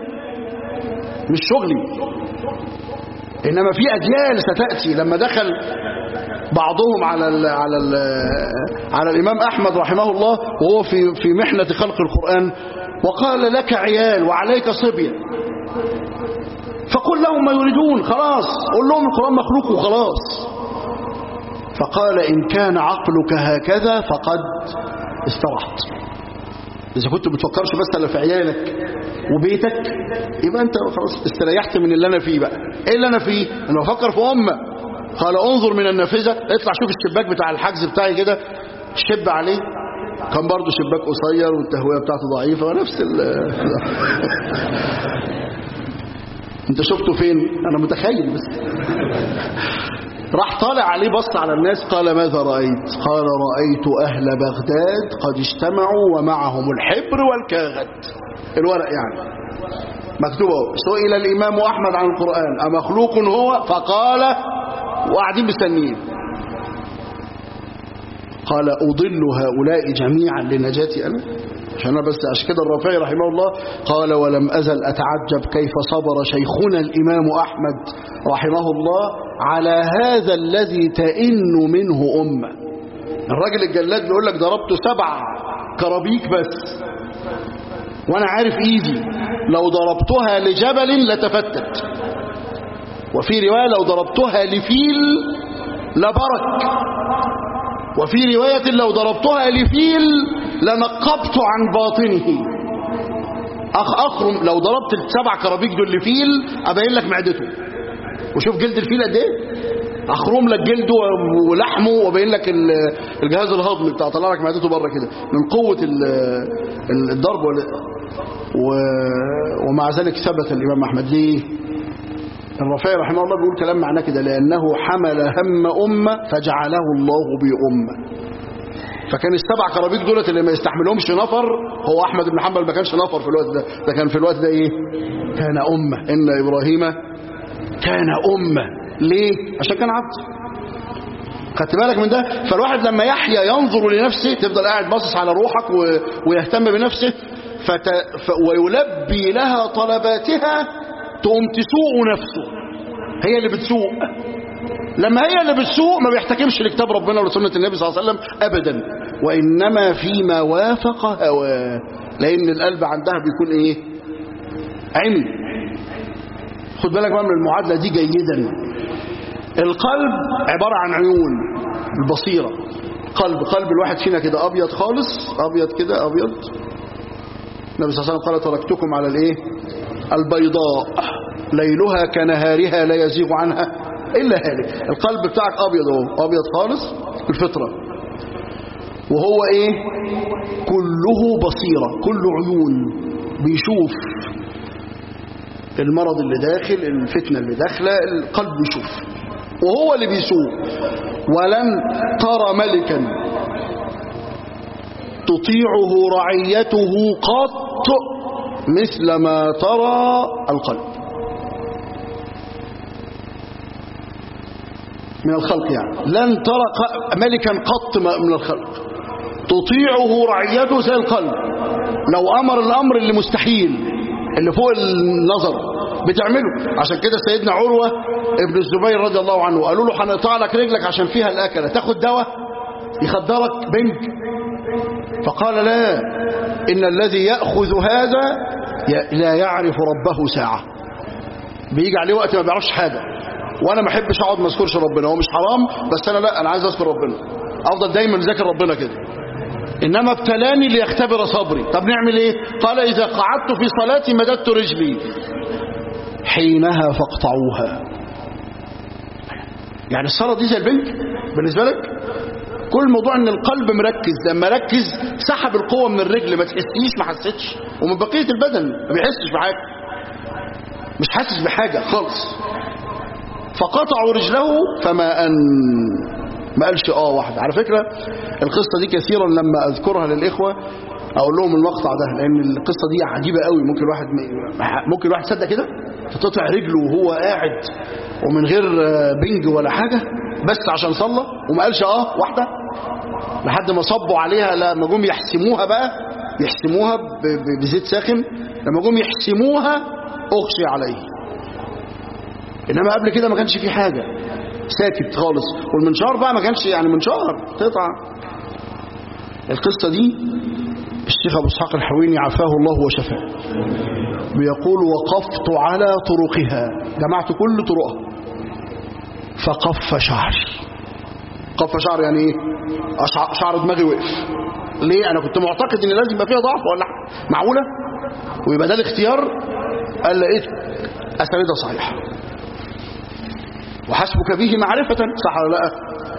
مش شغلي إنما في أجيال ستأتي لما دخل بعضهم على ال على ال على الإمام أحمد رحمه الله وهو في في محنة خلق القرآن وقال لك عيال وعليك صبية فقل لهم ما يريدون خلاص قل لهم القرآن مخلوق وخلاص فقال إن كان عقلك هكذا فقد استرحت إذا كنت بتفكرش بس إلا في عيالك وبيتك يبقى أنت خلاص استريحت من اللي أنا فيه بقى إيه اللي أنا فيه أنا بفكر في أمة قال انظر من النافذة اطلع شوف الشباك بتاع الحجز بتاعي كده شب عليه كان برضه شباك قصير والتهوية بتاعته ضعيفة ونفس ال انت شفته فين انا متخيل بس راح طالع عليه بص على الناس قال ماذا رأيت قال رأيت أهل بغداد قد اجتمعوا ومعهم الحبر والكاغد الورق يعني مكتوبه سئل الإمام أحمد عن القرآن أمخلوق هو فقال وقاعدين مستنيين قال أضل هؤلاء جميعا لنجاتي أنا عشان أنا بس عشان كده الرافعي رحمه الله قال ولم أزل أتعجب كيف صبر شيخنا الإمام أحمد رحمه الله على هذا الذي تئن منه أمة الراجل الجلاد بيقول لك ضربته سبع كرابيك بس وأنا عارف إيدي لو ضربتها لجبل لتفتت وفي رواية لو ضربتها لفيل لبرك وفي رواية لو ضربتها لفيل لنقبت عن باطنه أخ أخرم لو ضربت السبع كرابيك دول لفيل أبين لك معدته وشوف جلد الفيل قد إيه أخرم لك جلده ولحمه وبين لك الجهاز الهضمي بتاع طلع لك معدته بره كده من قوة الضرب ومع ذلك ثبت الإمام أحمد ليه الرفاعي رحمه الله بيقول كلام معناه كده لأنه حمل هم أمة فجعله الله بأمة فكان السبع كرابيك دولت اللي ما يستحملهمش نفر هو أحمد بن حنبل ما كانش نفر في الوقت ده ده كان في الوقت ده إيه كان أمة إن إبراهيم كان أمة ليه عشان كان عبد خدت بالك من ده فالواحد لما يحيا ينظر لنفسه تفضل قاعد باصص على روحك و... ويهتم بنفسه فت... ف... ويلبي لها طلباتها تقوم تسوق نفسه هي اللي بتسوق لما هي اللي بتسوق ما بيحتكمش لكتاب ربنا ولسنة النبي صلى الله عليه وسلم أبدا وإنما فيما وافق هواه لأن القلب عندها بيكون إيه عمي خد بالك بقى من المعادلة دي جيدا القلب عبارة عن عيون البصيرة قلب قلب الواحد فينا كده أبيض خالص أبيض كده أبيض النبي صلى الله عليه وسلم قال تركتكم على الإيه البيضاء ليلها كنهارها لا يزيغ عنها إلا هالك القلب بتاعك أبيض اهو أبيض خالص الفطرة وهو إيه كله بصيرة كله عيون بيشوف المرض اللي داخل الفتنة اللي داخلة القلب بيشوف وهو اللي بيسوق ولن ترى ملكا تطيعه رعيته قط مثل ما ترى القلب من الخلق يعني لن ترى ملكا قط من الخلق تطيعه رعيته زي القلب لو أمر الأمر اللي مستحيل اللي فوق النظر بتعمله عشان كده سيدنا عروة ابن الزبير رضي الله عنه قالوا له هنقطع لك رجلك عشان فيها الأكلة تاخد دواء يخدرك بنج فقال لا إن الذي يأخذ هذا لا يعرف ربه ساعة بيجي عليه وقت ما بيعرفش حاجة وانا ما احبش اقعد ما اذكرش ربنا هو مش حرام بس انا لا انا عايز اذكر ربنا افضل دايما ذاكر ربنا كده انما ابتلاني ليختبر صبري طب نعمل ايه قال اذا قعدت في صلاتي مددت رجلي حينها فاقطعوها يعني الصلاه دي زي البنك بالنسبه لك كل موضوع ان القلب مركز لما ركز سحب القوه من الرجل ما تحسيش ما حسيتش ومن بقيه البدن ما بيحسش بحاجه مش حاسس بحاجه خالص فقطعوا رجله فما أن ما قالش اه واحدة على فكرة القصة دي كثيرا لما أذكرها للإخوة أقول لهم المقطع ده لأن القصة دي عجيبة قوي ممكن الواحد ممكن الواحد يصدق كده تقطع رجله وهو قاعد ومن غير بنج ولا حاجة بس عشان صلى وما قالش اه واحدة لحد ما صبوا عليها لما جم يحسموها بقى يحسموها بزيت ساخن لما جم يحسموها أغشي عليه إنما قبل كده ما كانش في حاجة ساكت خالص والمنشار بقى ما كانش يعني منشار تقطع القصة دي الشيخ أبو اسحاق الحويني عافاه الله وشفاه بيقول وقفت على طرقها جمعت كل طرقها فقف شعري قف شعري يعني ايه شعر دماغي وقف ليه انا كنت معتقد ان لازم يبقى فيها ضعف ولا معقوله ويبقى ده الاختيار قال لقيت اسانيدها صحيحه وحسبك به معرفة صح ولا لا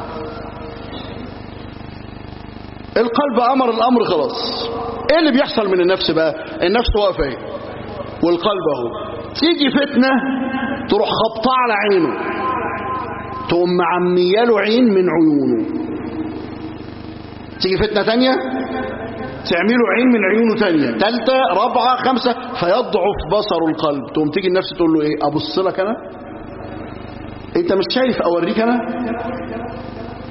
القلب أمر الأمر خلاص إيه اللي بيحصل من النفس بقى النفس واقفة ايه والقلب اهو تيجي فتنة تروح خبطة على عينه تقوم معمية له عين من عيونه تيجي فتنة تانية تعمله عين من عيونه تانية تالتة رابعة خمسة فيضعف بصر القلب تقوم تيجي النفس تقول له ايه ابص لك انا انت مش شايف اوريك انا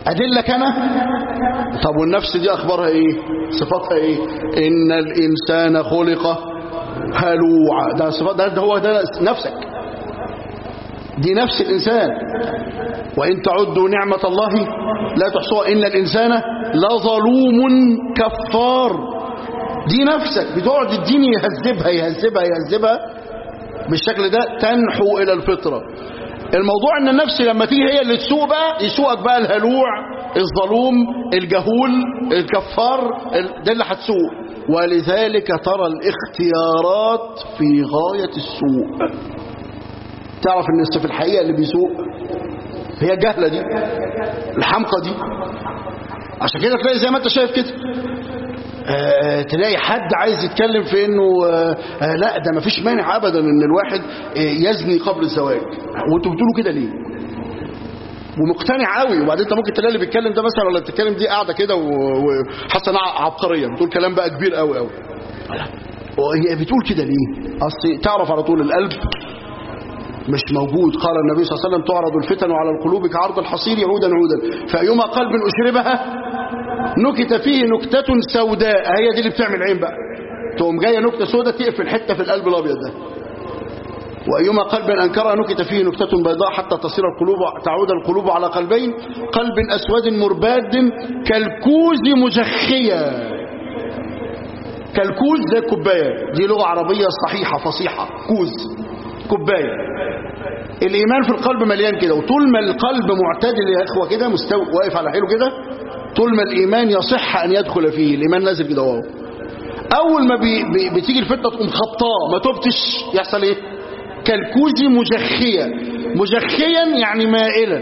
أدلك أنا طب والنفس دي أخبارها إيه صفاتها إيه إن الإنسان خلق هلوعا ده صفات ده, ده هو ده نفسك دي نفس الإنسان وإن تعدوا نعمة الله لا تحصوها إن الإنسان لظلوم كفار دي نفسك بتقعد الدين يهذبها يهذبها يهذبها بالشكل ده تنحو إلى الفطرة الموضوع ان النفس لما تيجي هي اللي تسوق بقى يسوقك بقى الهلوع الظلوم الجهول الكفار ده اللي هتسوق ولذلك ترى الاختيارات في غاية السوء تعرف ان في الحقيقة اللي بيسوق هي الجهلة دي الحمقى دي عشان كده تلاقي زي ما انت شايف كده آه تلاقي حد عايز يتكلم في انه آه آه لا ده مفيش مانع ابدا ان الواحد يزني قبل الزواج وانتوا بتقولوا كده ليه ومقتنع قوي وبعدين انت ممكن تلاقي اللي بيتكلم ده مثلا ولا بتتكلم دي قاعده كده وحاسه انها عبقريه بتقول كلام بقى كبير قوي قوي وهي بتقول كده ليه اصل تعرف على طول القلب مش موجود قال النبي صلى الله عليه وسلم تعرض الفتن على القلوب كعرض الحصير عودا عودا فأيما قلب أشربها نكت فيه نكتة سوداء هي دي اللي بتعمل عين بقى تقوم جاية نكتة سوداء تقفل حتة في القلب الأبيض ده وأيما قلب أنكرها نكت فيه نكتة بيضاء حتى تصير القلوب تعود القلوب على قلبين قلب أسود مرباد كالكوز مجخية كالكوز زي الكوباية دي لغة عربية صحيحة فصيحة كوز كوباية الإيمان في القلب مليان كده وطول ما القلب معتدل يا إخوة كده مستوى واقف على حيله كده طول ما الإيمان يصح أن يدخل فيه الإيمان نازل كده وهو أول ما بي بي بتيجي الفتنة تقوم خبطاه ما تبتش يحصل إيه كالكوز مجخيا مجخيا يعني مائلا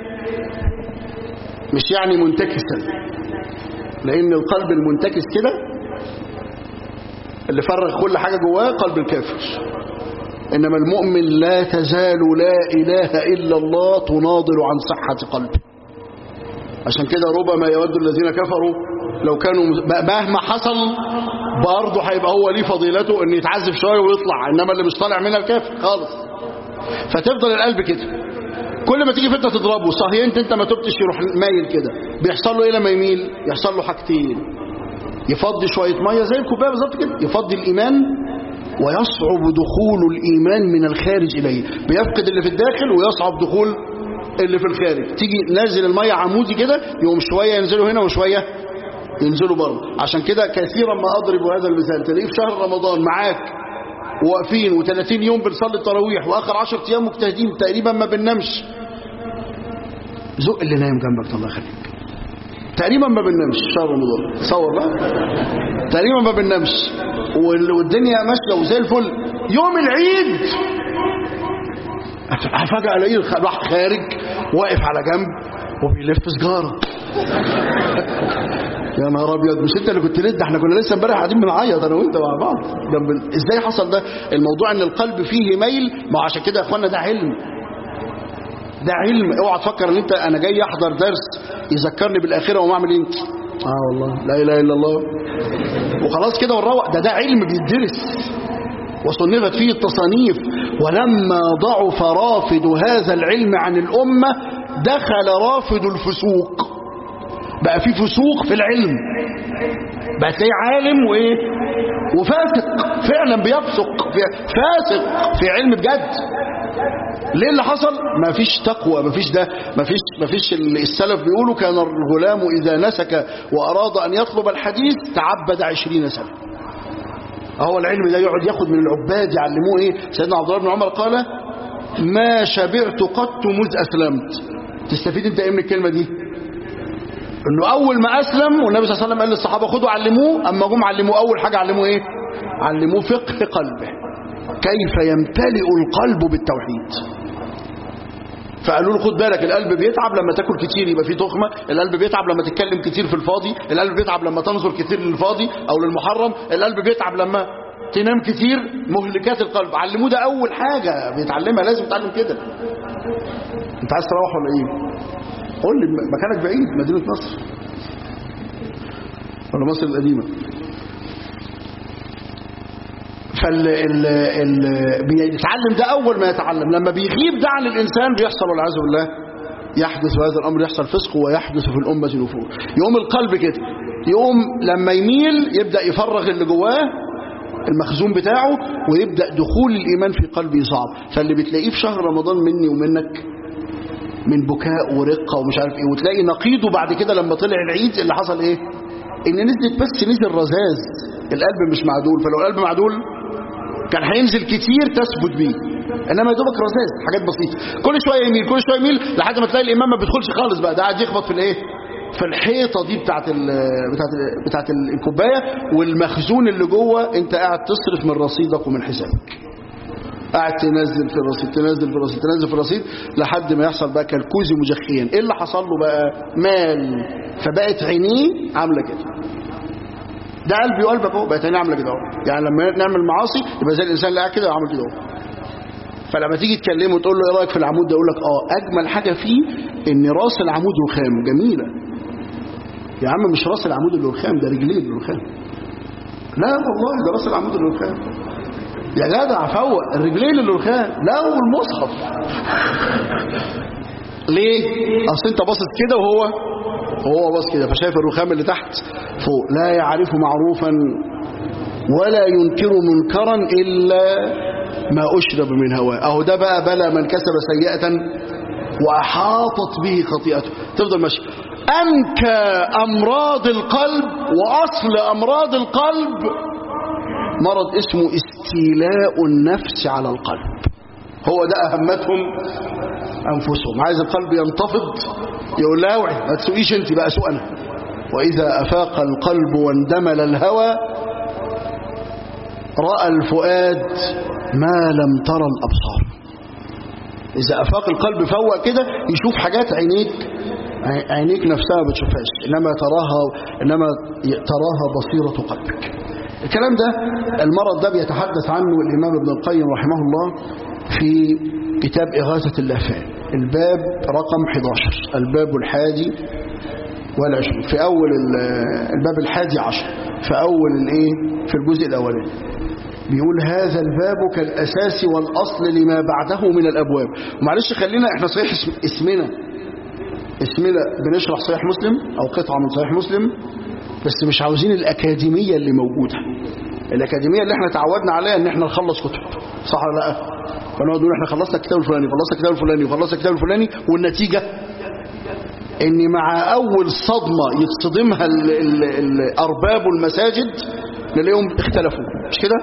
مش يعني منتكسا لأن القلب المنتكس كده اللي فرغ كل حاجة جواه قلب الكافر إنما المؤمن لا تزال لا إله إلا الله تناظر عن صحة قلبه عشان كده ربما يود الذين كفروا لو كانوا مهما حصل برضه هيبقى هو ليه فضيلته ان يتعذب شويه ويطلع انما اللي مش طالع منها الكافر خالص فتفضل القلب كده كل ما تيجي فتنه تضربه صهينت انت ما تبتش يروح مايل كده بيحصل له ايه لما يميل يحصل له حاجتين يفضي شويه ميه زي الكوبايه بالظبط كده يفضي الايمان ويصعب دخول الإيمان من الخارج إليه بيفقد اللي في الداخل ويصعب دخول اللي في الخارج تيجي نازل المية عمودي كده يقوم شوية ينزلوا هنا وشوية ينزلوا بره عشان كده كثيرا ما أضرب هذا المثال تلاقيه في شهر رمضان معاك واقفين و30 يوم بنصلي التراويح واخر 10 ايام مجتهدين تقريبا ما بننامش زق اللي نايم جنبك الله يخليك تقريبا ما بننامش شهر رمضان تصور بقى تقريبا ما بننامش والدنيا ماشيه وزي الفل يوم العيد فجأة الاقيه راح خارج واقف على جنب وبيلف سجاره يا نهار ابيض مش انت اللي كنت لد احنا كنا لسه امبارح قاعدين بنعيط انا وانت مع بعض جنب ازاي حصل ده الموضوع ان القلب فيه ميل ما عشان كده يا اخوانا ده علم ده علم اوعى تفكر ان انت انا جاي احضر درس يذكرني بالاخره وما اعمل ايه اه والله لا اله الا الله وخلاص كده ونروح ده ده علم بيدرس وصنفت فيه التصانيف ولما ضعف رافد هذا العلم عن الامه دخل رافد الفسوق بقى في فسوق في العلم بقى تلاقيه عالم وايه وفاسق فعلا بيفسق في فاسق في علم بجد ليه اللي حصل ما فيش تقوى ما فيش ده ما فيش ما فيش السلف بيقولوا كان الغلام اذا نسك واراد ان يطلب الحديث تعبد عشرين سنه هو العلم ده يقعد ياخد من العباد يعلموه ايه سيدنا عبد الله بن عمر قال ما شبعت قط مذ اسلمت تستفيد انت ايه من الكلمه دي انه اول ما اسلم والنبي صلى الله عليه وسلم قال للصحابه خدوا علموه اما جم علموه اول حاجه علموه ايه علموه فقه قلبه كيف يمتلئ القلب بالتوحيد فقالوا له خد بالك القلب بيتعب لما تاكل كتير يبقى فيه تخمه القلب بيتعب لما تتكلم كتير في الفاضي القلب بيتعب لما تنظر كتير للفاضي او للمحرم القلب بيتعب لما تنام كتير مهلكات القلب علموه ده اول حاجه بيتعلمها لازم يتعلم كده انت عايز تروح ولا ايه قول لي مكانك بعيد مدينة نصر ولا مصر القديمة فال ال ال بيتعلم ده أول ما يتعلم لما بيغيب ده عن الإنسان بيحصل والعياذ بالله يحدث هذا الأمر يحصل فسق ويحدث في الأمة نفور يقوم القلب كده يقوم لما يميل يبدأ يفرغ اللي جواه المخزون بتاعه ويبدأ دخول الإيمان في قلبه صعب فاللي بتلاقيه في شهر رمضان مني ومنك من بكاء ورقة ومش عارف ايه وتلاقي نقيضه بعد كده لما طلع العيد اللي حصل ايه ان نزلت بس نزل رذاذ القلب مش معدول فلو القلب معدول كان هينزل كتير تثبت بيه انما يا دوبك رذاذ حاجات بسيطه كل شويه يميل كل شويه يميل لحد ما تلاقي الامام ما بيدخلش خالص بقى ده قاعد يخبط في الايه في الحيطه دي بتاعت ال بتاعت ال بتاعت الكوبايه والمخزون اللي جوه انت قاعد تصرف من رصيدك ومن حسابك قاعد تنزل في الرصيد تنزل في الرصيد تنزل في الرصيد لحد ما يحصل بقى كالكوز مجخيا ايه اللي حصل له بقى مال فبقت عينيه عامله كده ده قلبي وقلبك اهو بقت عينيه عامله كده اهو يعني لما نعمل معاصي يبقى زي الانسان اللي قاعد كده عامل كده اهو فلما تيجي تكلمه وتقول له ايه رايك في العمود ده يقول لك اه اجمل حاجه فيه ان راس العمود رخام جميله يا عم مش راس العمود اللي رخام ده رجلين اللي رخام لا والله ده راس العمود اللي رخام يا جدع فوق الرجلين اللي رخام لا والمصحف ليه اصل انت باصص كده وهو وهو باص كده فشايف الرخام اللي تحت فوق لا يعرف معروفا ولا ينكر منكرا الا ما اشرب من هواه اهو ده بقى بلى من كسب سيئه واحاطت به خطيئته تفضل ماشي انكى امراض القلب واصل امراض القلب مرض اسمه استيلاء النفس على القلب هو ده أهمتهم أنفسهم عايز القلب ينتفض يقول لا اوعي ما تسوقيش انت بقى سوق انا وإذا أفاق القلب واندمل الهوى رأى الفؤاد ما لم ترى الأبصار إذا أفاق القلب فوق كده يشوف حاجات عينيك عينيك نفسها ما بتشوفهاش إنما تراها إنما تراها بصيرة قلبك الكلام ده المرض ده بيتحدث عنه الإمام ابن القيم رحمه الله في كتاب إغاثة اللافان الباب رقم 11 الباب الحادي والعشرين في أول الباب الحادي عشر في أول الإيه في الجزء الأولاني بيقول هذا الباب كالأساس والأصل لما بعده من الأبواب ومعلش خلينا احنا صحيح اسمنا اسمنا بنشرح صحيح مسلم أو قطعة من صحيح مسلم بس مش عاوزين الأكاديمية اللي موجودة الأكاديمية اللي احنا تعودنا عليها ان احنا نخلص كتب صح ولا لا فنقعد نقول احنا خلصنا الكتاب الفلاني خلصنا الكتاب الفلاني وخلصنا الكتاب الفلاني والنتيجة ان مع اول صدمة يتصدمها ال ال ال ارباب المساجد نلاقيهم اختلفوا مش كده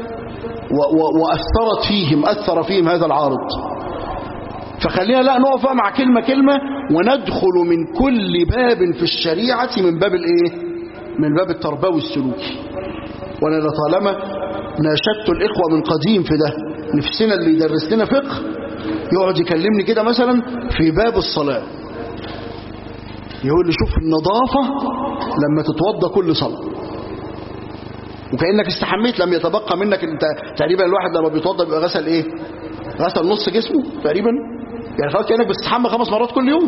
واثرت فيهم اثر فيهم هذا العارض فخلينا لا نقف مع كلمة كلمة وندخل من كل باب في الشريعة من باب الايه من باب التربوي السلوكي وانا لطالما ناشدت الاخوة من قديم في ده نفسنا اللي يدرس لنا فقه يقعد يكلمني كده مثلا في باب الصلاة يقول لي شوف النظافة لما تتوضى كل صلاة وكأنك استحميت لم يتبقى منك انت تقريبا الواحد لما بيتوضى بيبقى غسل ايه غسل نص جسمه تقريبا يعني خلاص كأنك بتستحمى خمس مرات كل يوم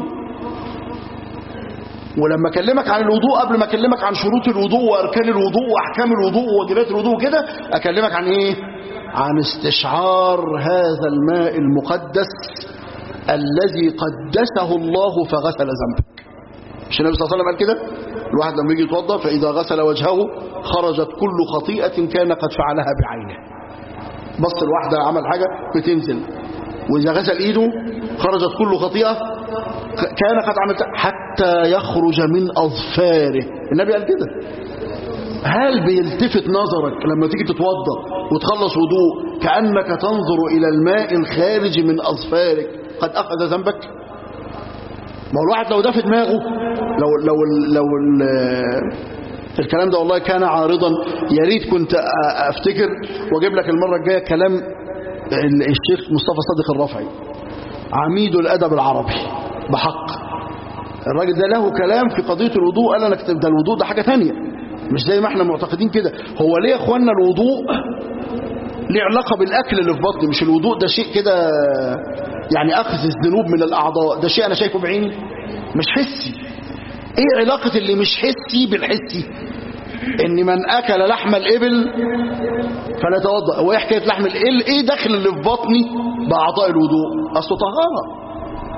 ولما اكلمك عن الوضوء قبل ما اكلمك عن شروط الوضوء واركان الوضوء واحكام الوضوء وواجبات الوضوء كده اكلمك عن ايه عن استشعار هذا الماء المقدس الذي قدسه الله فغسل ذنبك مش النبي صلى الله عليه وسلم قال كده الواحد لما يجي يتوضا فاذا غسل وجهه خرجت كل خطيئه كان قد فعلها بعينه بص الواحده عمل حاجه بتنزل واذا غسل ايده خرجت كل خطيئه كان قد عملت حتى يخرج من اظفاره النبي قال كده هل بيلتفت نظرك لما تيجي تتوضا وتخلص وضوء كانك تنظر الى الماء الخارج من اظفارك قد اخذ ذنبك ما هو الواحد لو ده في دماغه لو لو لو الكلام ده والله كان عارضا يا ريت كنت افتكر واجيب لك المره الجايه كلام الشيخ مصطفى صادق الرافعي عميد الادب العربي بحق الراجل ده له كلام في قضيه الوضوء قال انا كتب ده الوضوء ده حاجه ثانيه مش زي ما احنا معتقدين كده هو ليه يا اخوانا الوضوء ليه علاقه بالاكل اللي في بطني مش الوضوء ده شيء كده يعني اخذ الذنوب من الاعضاء ده شيء انا شايفه بعيني مش حسي ايه علاقه اللي مش حسي بالحسي ان من اكل لحم الابل فلا يتوضا هو ايه حكايه لحم الابل ايه دخل اللي في بطني باعضاء الوضوء اصله طهاره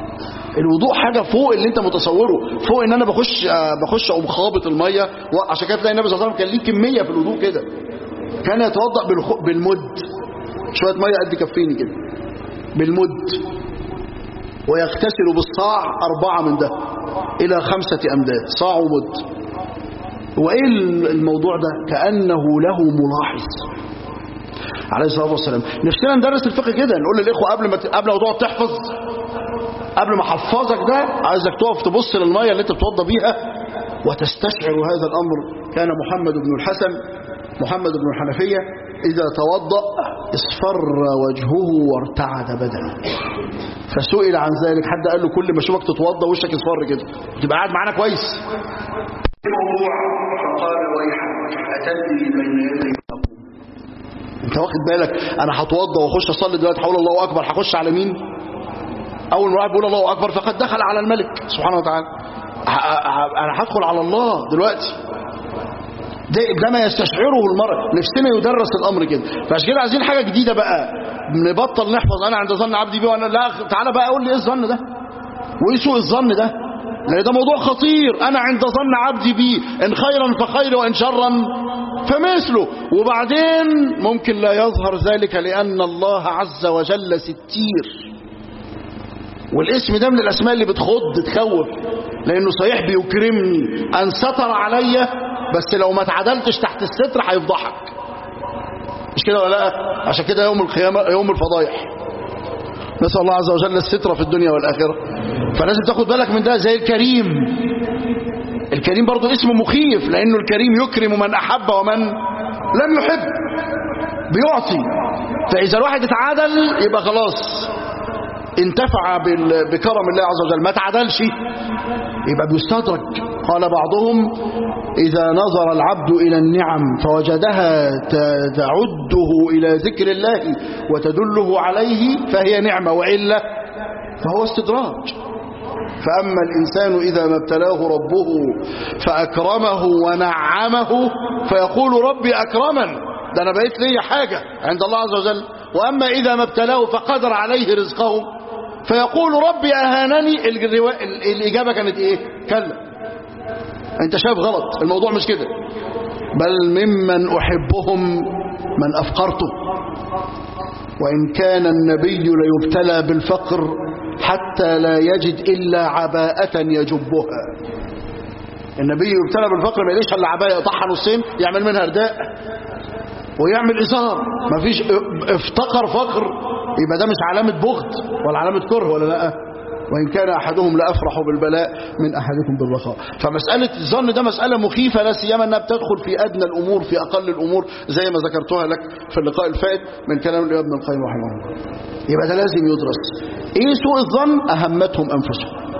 الوضوء حاجة فوق اللي انت متصوره فوق ان انا بخش آه بخش اقوم خابط المية عشان كده تلاقي النبي صلى الله عليه وسلم كان ليه كمية في الوضوء كده كان يتوضأ بالخ... بالمد شوية مية قد كفيني كده بالمد ويغتسل بالصاع أربعة من ده إلى خمسة أمداد صاع ومد وإيه الموضوع ده كأنه له ملاحظ عليه الصلاة والسلام نفسنا ندرس الفقه كده نقول للإخوة قبل ما ت... قبل ما تقعد تحفظ قبل ما حفظك ده عايزك تقف تبص للمية اللي انت بتوضى بيها وتستشعر هذا الأمر كان محمد بن الحسن محمد بن الحنفية إذا توضأ اصفر وجهه وارتعد بدنه فسئل عن ذلك حد قال له كل ما اشوفك تتوضا وشك يصفر كده تبقى قاعد معانا كويس الموضوع فقال ويحك أتدري بين يدي انت واخد بالك انا هتوضا واخش اصلي دلوقتي هقول الله اكبر هخش على مين اول ما الواحد بيقول الله اكبر فقد دخل على الملك سبحانه وتعالى انا هدخل على الله دلوقتي ده, ده ما يستشعره المرء نفسنا يدرس الامر كده فعشان كده عايزين حاجه جديده بقى نبطل نحفظ انا عند ظن عبدي بي وانا لا تعالى بقى قول لي ايه الظن ده وايه سوء الظن ده لان ده موضوع خطير انا عند ظن عبدي بي ان خيرا فخير وان شرا فمثله وبعدين ممكن لا يظهر ذلك لان الله عز وجل ستير والاسم ده من الاسماء اللي بتخض تخوف لانه صحيح بيكرمني ان ستر عليا بس لو ما اتعدلتش تحت الستر هيفضحك مش كده ولا لا عشان كده يوم القيامة يوم الفضايح نسأل الله عز وجل الستر في الدنيا والآخرة فلازم تاخد بالك من ده زي الكريم الكريم برضو اسم مخيف لأنه الكريم يكرم من أحب ومن لم يحب بيعطي فإذا الواحد اتعادل يبقى خلاص انتفع بكرم الله عز وجل ما تعدلش يبقى بيستدرك قال بعضهم إذا نظر العبد إلى النعم فوجدها تعده إلى ذكر الله وتدله عليه فهي نعمة وإلا فهو استدراج فأما الإنسان إذا ما ابتلاه ربه فأكرمه ونعمه فيقول ربي أكرمن ده أنا بقيت لي حاجة عند الله عز وجل وأما إذا ما ابتلاه فقدر عليه رزقه فيقول ربي أهانني الإجابة كانت إيه كلا أنت شايف غلط الموضوع مش كده بل ممن أحبهم من أفقرته وإن كان النبي ليبتلى بالفقر حتى لا يجد إلا عباءة يجبها النبي يبتلى بالفقر ما يليش الا عباية يقطعها نصين يعمل منها رداء ويعمل إزار ما فيش افتقر فقر يبقى ده مش علامة بغض ولا علامة كره ولا لا وإن كان أحدهم لأفرح بالبلاء من أحدكم بالرخاء فمسألة الظن ده مسألة مخيفة لا سيما أنها بتدخل في أدنى الأمور في أقل الأمور زي ما ذكرتها لك في اللقاء الفائت من كلام ابن القيم رحمه الله يبقى ده لازم يدرس إيه سوء الظن أهمتهم أنفسهم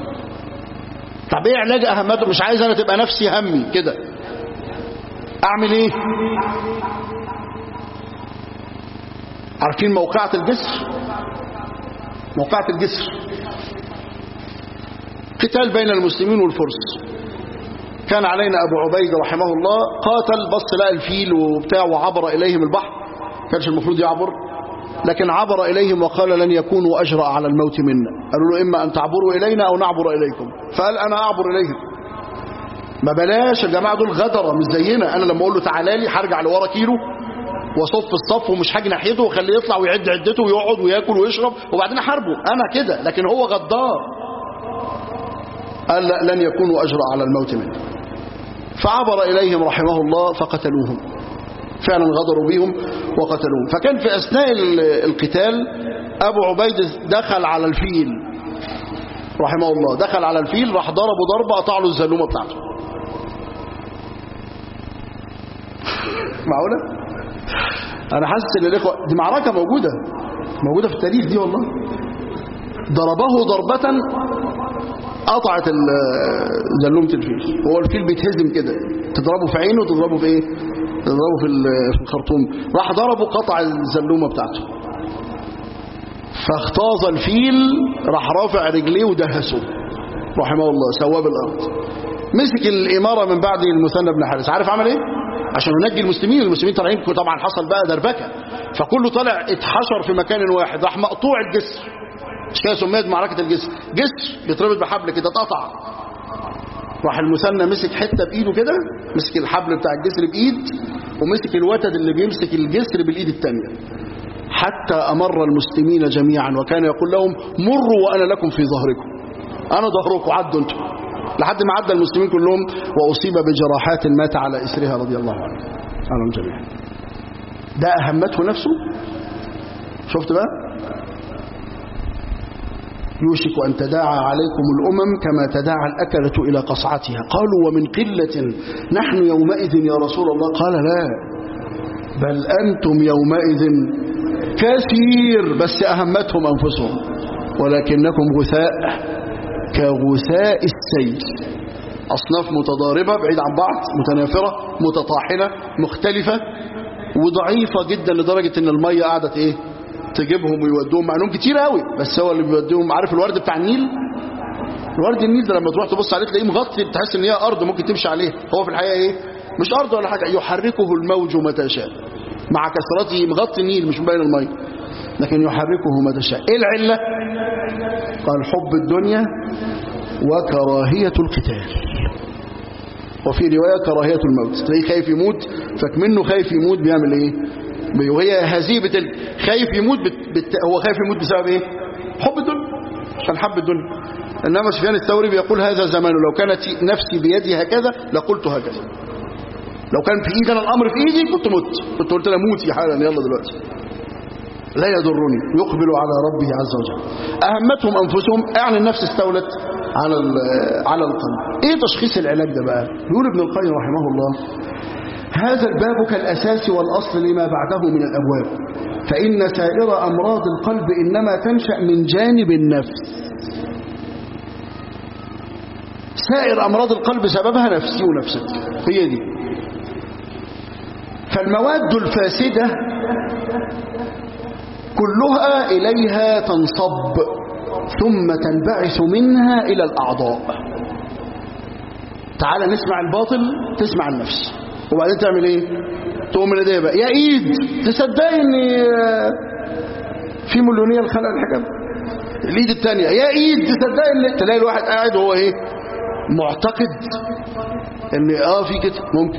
طب إيه علاج أهمتهم مش عايز أنا تبقى نفسي همي كده أعمل إيه عارفين موقعة الجسر موقعة الجسر قتال بين المسلمين والفرس كان علينا أبو عبيد رحمه الله قاتل بص لقى الفيل وبتاع وعبر إليهم البحر كانش المفروض يعبر لكن عبر إليهم وقال لن يكونوا أجرأ على الموت منا قالوا له إما أن تعبروا إلينا أو نعبر إليكم فقال أنا أعبر إليهم ما بلاش الجماعة دول غدرة مش زينا أنا لما أقول له تعالى لي هرجع لورا كيلو وصف الصف ومش هاجي ناحيته واخليه يطلع ويعد عدته ويقعد وياكل ويشرب وبعدين احاربه انا كده لكن هو غدار قال لا لن يكونوا اجرأ على الموت منه فعبر اليهم رحمه الله فقتلوهم فعلا غدروا بهم وقتلوهم فكان في اثناء القتال ابو عبيد دخل على الفيل رحمه الله دخل على الفيل راح ضربه ضربه قطع له الزلومه بتاعته معقوله انا حاسس ان الاخوه دي معركه موجوده موجوده في التاريخ دي والله ضربه ضربه قطعت زلومه الفيل هو الفيل بيتهزم كده تضربه في عينه وتضربه في ايه تضربه في في الخرطوم راح ضربه قطع الزلومه بتاعته فاختاظ الفيل راح رافع رجليه ودهسه رحمه الله سواه بالارض مسك الاماره من بعد المثنى بن حارس عارف عمل ايه عشان ينجي المسلمين المسلمين طالعين طبعا حصل بقى دربكه فكله طالع اتحشر في مكان واحد راح مقطوع الجسر مش كده سميت معركة الجسر جسر بيتربط بحبل كده اتقطع راح المثنى مسك حتة بإيده كده مسك الحبل بتاع الجسر بإيد ومسك الوتد اللي بيمسك الجسر بالإيد التانية حتى أمر المسلمين جميعا وكان يقول لهم مروا وأنا لكم في ظهركم أنا ظهركم عدوا انتم لحد ما عدى المسلمين كلهم وأصيب بجراحات مات على إسرها رضي الله عنه عنهم جميعا ده أهمته نفسه شفت بقى يوشك أن تداعى عليكم الأمم كما تداعى الأكلة إلى قصعتها قالوا ومن قلة نحن يومئذ يا رسول الله قال لا بل أنتم يومئذ كثير بس أهمتهم أنفسهم ولكنكم غثاء كغثاء السيل أصناف متضاربة بعيد عن بعض متنافرة متطاحنة مختلفة وضعيفة جدا لدرجة ان المية قعدت ايه تجيبهم ويودوهم مع انهم كتير قوي بس هو اللي بيوديهم عارف الورد بتاع النيل الورد النيل ده لما تروح تبص عليه تلاقيه مغطي بتحس ان هي ارض ممكن تمشي عليه هو في الحقيقه ايه مش ارض ولا حاجه يحركه الموج متى شاء مع كثرته مغطي النيل مش مبين الميه لكن يحركه متى شاء ايه العله قال حب الدنيا وكراهيه القتال وفي رواية كراهية الموت تلاقيه خايف يموت فكمنه خايف يموت بيعمل ايه بي- وهي هزيبة ال... خايف يموت بت... بت... هو خايف يموت بسبب ايه حب الدنيا عشان حب الدنيا انما سفيان الثوري بيقول هذا زمان لو كانت نفسي بيدي هكذا لقلت هكذا لو كان في ايدي انا الامر في ايدي كنت مت كنت قلت له موتي حالا يلا دلوقتي لا يضرني يقبل على ربه عز وجل أهمتهم أنفسهم يعني النفس استولت على ال- على القلب إيه تشخيص العلاج ده بقى يقول ابن القيم رحمه الله هذا الباب كالأساس والأصل لما بعده من الأبواب فإن سائر أمراض القلب إنما تنشأ من جانب النفس سائر أمراض القلب سببها نفسي ونفسك هي دي فالمواد الفاسدة كلها إليها تنصب ثم تنبعث منها إلى الأعضاء تعال نسمع الباطل تسمع النفس وبعدين تعمل ايه تقوم من ايديها بقى يا ايد تصدقي ان في مليونيه الخلق الحكم الايد الثانيه يا ايد تصدقي ان تلاقي الواحد قاعد وهو ايه معتقد ان اه في كده ممكن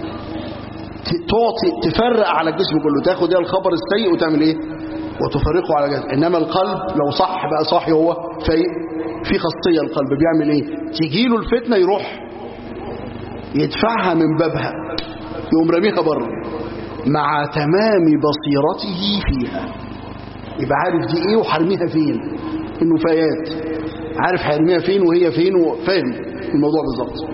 تعطي تفرق على الجسم كله تاخد ايه الخبر السيء وتعمل ايه وتفرقه على جسم انما القلب لو صح بقى صاحي هو فايق في خاصيه القلب بيعمل ايه تيجي له الفتنه يروح يدفعها من بابها يقوم راميها بره مع تمام بصيرته فيها يبقى عارف دي ايه وحرميها فين النفايات عارف هيرميها فين وهي فين وفاهم الموضوع بالظبط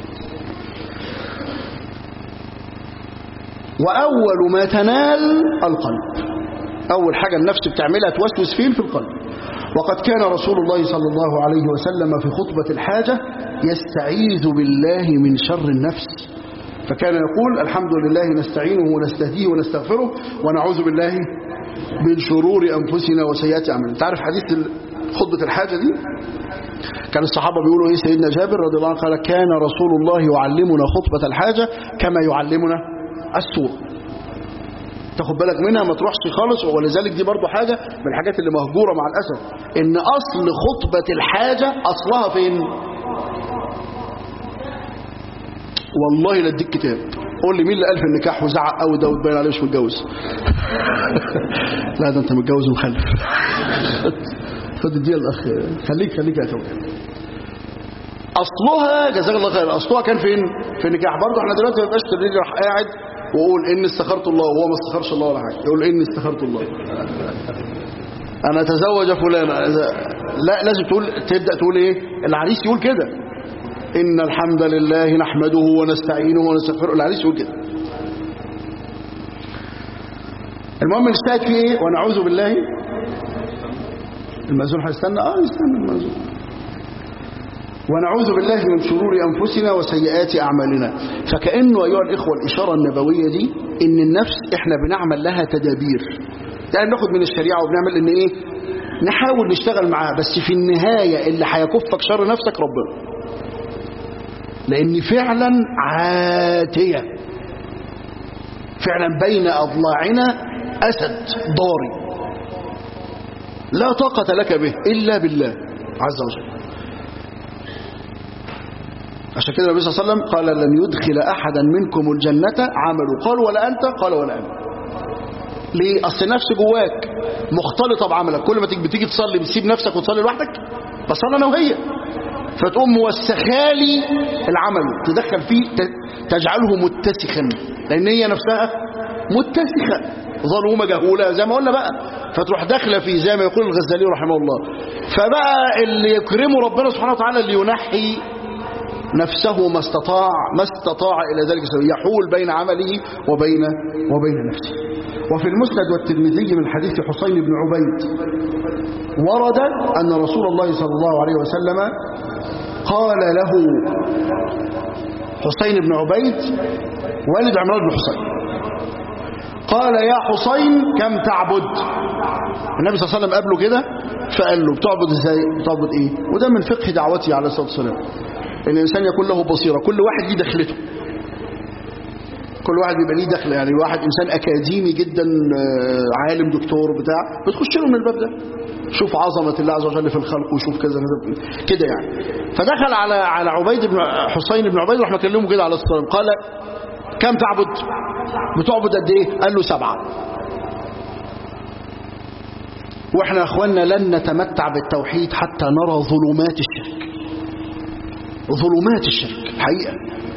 وأول ما تنال القلب أول حاجة النفس بتعملها توسوس فين في القلب وقد كان رسول الله صلى الله عليه وسلم في خطبة الحاجة يستعيذ بالله من شر النفس فكان يقول الحمد لله نستعينه ونستهديه ونستغفره ونعوذ بالله من شرور أنفسنا وسيئات أعمالنا انت عارف حديث خطبة الحاجة دي كان الصحابة بيقولوا إيه سيدنا جابر رضي الله عنه قال كان رسول الله يعلمنا خطبة الحاجة كما يعلمنا السورة تاخد بالك منها ما تروحش خالص ولذلك دي برضو حاجة من الحاجات اللي مهجورة مع الأسف إن أصل خطبة الحاجة أصلها فين والله لا اديك كتاب قول لي مين اللي قال في النكاح وزعق قوي ده وتبين عليه مش متجوز لا ده انت متجوز ومخلف خد الدقيقه الاخ خليك خليك يا اخويا اصلها جزاك الله خير اصلها كان فين في النكاح برضه احنا دلوقتي ما يبقاش تبرير راح قاعد ويقول اني استخرت الله وهو ما استخرش الله ولا حاجه يقول اني استخرت الله انا اتزوج فلان لا لازم تقول تبدا تقول ايه العريس يقول كده ان الحمد لله نحمده ونستعينه ونستغفره العريس يقول كده المهم نجتهد في ايه ونعوذ بالله المأذون هيستنى اه يستنى المأذون ونعوذ بالله من شرور أنفسنا وسيئات أعمالنا فكأنه أيها الإخوة الإشارة النبوية دي إن النفس إحنا بنعمل لها تدابير يعني ناخد من الشريعة وبنعمل إن إيه نحاول نشتغل معاها بس في النهاية اللي هيكفك شر نفسك ربنا لأن فعلا عاتية فعلا بين أضلاعنا أسد ضاري لا طاقة لك به إلا بالله عز وجل عشان كده النبي صلى الله عليه وسلم قال لن يدخل أحدا منكم الجنة عمله قال ولا أنت قال ولا أنا ليه أصل نفس جواك مختلطة بعملك كل ما تيجي بتيجي تصلي بتسيب نفسك وتصلي لوحدك بصلي أنا وهي فتقوم موسخالي العمل تدخل فيه ت- تجعله متسخا لأن هي نفسها متسخة ظلومة جهولة زي ما قلنا بقى فتروح داخلة فيه زي ما يقول الغزالي رحمه الله فبقى اللي يكرمه ربنا سبحانه وتعالى اللي ينحي نفسه ما استطاع ما استطاع إلى ذلك سبيل يحول بين عمله وبين وبين نفسه وفي المسند والترمذي من حديث حسين بن عبيد ورد أن رسول الله صلى الله عليه وسلم قال له حسين بن عبيد والد عمران بن حسين قال يا حسين كم تعبد النبي صلى الله عليه وسلم قابله كده فقال له بتعبد ازاي بتعبد ايه وده من فقه دعوته عليه الصلاه والسلام ان الانسان يكون له بصيره كل واحد ليه دخلته كل واحد بيبقى ليه دخل يعني واحد انسان اكاديمي جدا آه، عالم دكتور بتاع بتخش له من الباب ده شوف عظمه الله عز وجل في الخلق وشوف كذا كذا كده يعني فدخل على على عبيد بن حسين بن عبيد راح مكلمه كده على الصلاه قال كم تعبد بتعبد قد ايه قال له سبعه واحنا يا اخواننا لن نتمتع بالتوحيد حتى نرى ظلمات الشرك ظلمات الشرك الحقيقه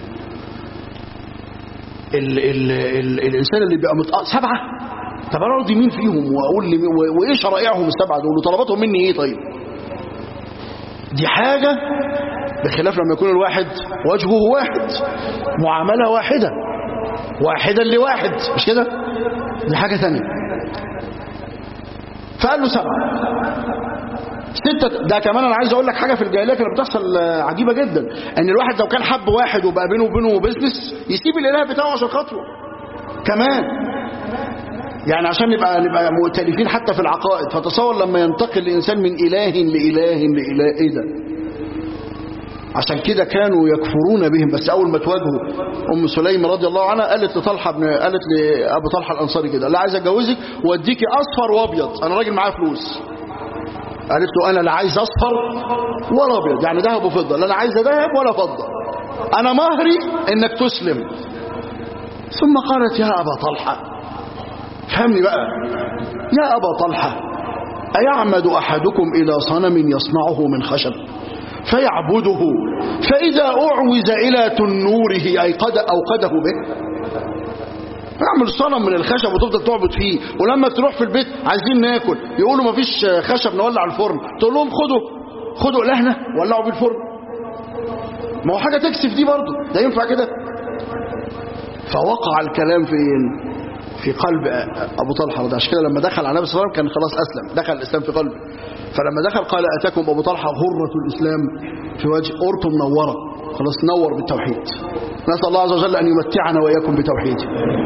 ال ال ال الانسان اللي بيبقى متق... سبعه طب انا ارضي مين فيهم واقول لي مين- و- وايه شرائعهم السبعه دول وطلباتهم مني ايه طيب دي حاجه بخلاف لما يكون الواحد وجهه واحد معامله واحده واحدا لواحد مش كده دي حاجه ثانيه فقال له سبعه ستة ده كمان انا عايز اقول لك حاجه في الجاهليه كانت بتحصل آه، عجيبه جدا ان الواحد لو كان حب واحد وبقى بينه وبينه بيزنس يسيب الاله بتاعه عشان خاطره كمان يعني عشان نبقى نبقى مؤتلفين حتى في العقائد فتصور لما ينتقل الانسان من اله لاله لاله ايه ده عشان كده كانوا يكفرون بهم بس اول ما تواجهوا ام سليم رضي الله عنها قالت لطلحه بن قالت لابو طلحه الانصاري كده لا عايز اتجوزك واديكي اصفر وابيض انا راجل معايا فلوس قالت له انا لا عايز اصفر ولا ابيض يعني ذهب وفضه لا انا عايزه ذهب ولا فضه انا مهري انك تسلم ثم قالت يا ابا طلحه فهمني بقى يا ابا طلحه ايعمد احدكم الى صنم يصنعه من خشب فيعبده فاذا اعوز الى تنوره ايقد اوقده به اعمل صنم من الخشب وتفضل تعبد فيه ولما تروح في البيت عايزين ناكل يقولوا مفيش خشب نولع الفرن تقول لهم خدوا خدوا الهنا ولعوا بيه الفرن ما هو حاجه تكسف دي برضه ده ينفع كده فوقع الكلام فين في قلب ابو طلحه رضي عشان كده لما دخل على النبي صلى الله عليه وسلم كان خلاص اسلم دخل الاسلام في قلبه فلما دخل قال اتاكم ابو طلحه غره الاسلام في وجه اورته منوره خلاص نور بالتوحيد نسال الله عز وجل ان يمتعنا واياكم بتوحيده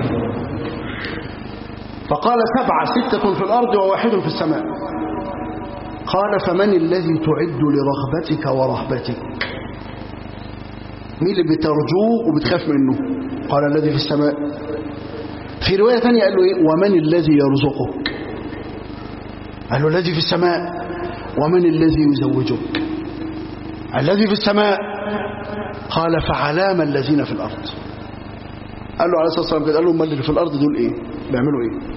فقال سبعه سته في الارض وواحد في السماء قال فمن الذي تعد لرغبتك ورهبتك مين اللي بترجوه وبتخاف منه قال الذي في السماء في رواية ثانية قال له إيه ومن الذي يرزقك قال له الذي في السماء ومن الذي يزوجك الذي في السماء قال فعلام الذين في الأرض قال له عليه الصلاة والسلام كده قال له امال اللي في الأرض دول إيه بيعملوا إيه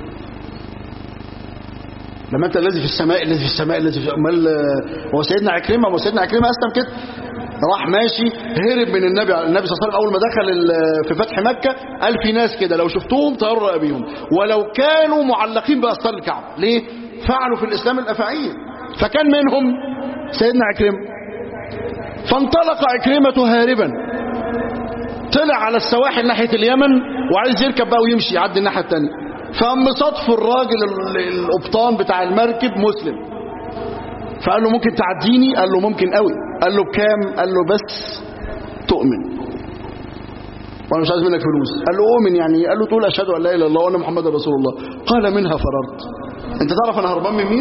لما أنت الذي في السماء الذي في السماء الذي في امال هو سيدنا عكرمة هو سيدنا عكرمة أسلم كده راح ماشي هرب من النبي النبي صلى الله عليه وسلم اول ما دخل ال- في فتح مكه قال في ناس كده لو شفتوهم طيروا بيهم ولو كانوا معلقين باستار الكعبه ليه فعلوا في الاسلام الافاعيل فكان منهم سيدنا عكرمه فانطلق عكرمه هاربا طلع على السواحل ناحيه اليمن وعايز يركب بقى ويمشي يعدي الناحيه الثانيه فقام صدفه الراجل ال- القبطان بتاع المركب مسلم فقال له ممكن تعديني قال له ممكن قوي قال له بكام قال له بس تؤمن وانا مش عايز منك فلوس قال له اؤمن يعني قال له تقول اشهد ان لا اله الا الله وان محمد رسول الله قال منها فررت انت تعرف انا هربان من مين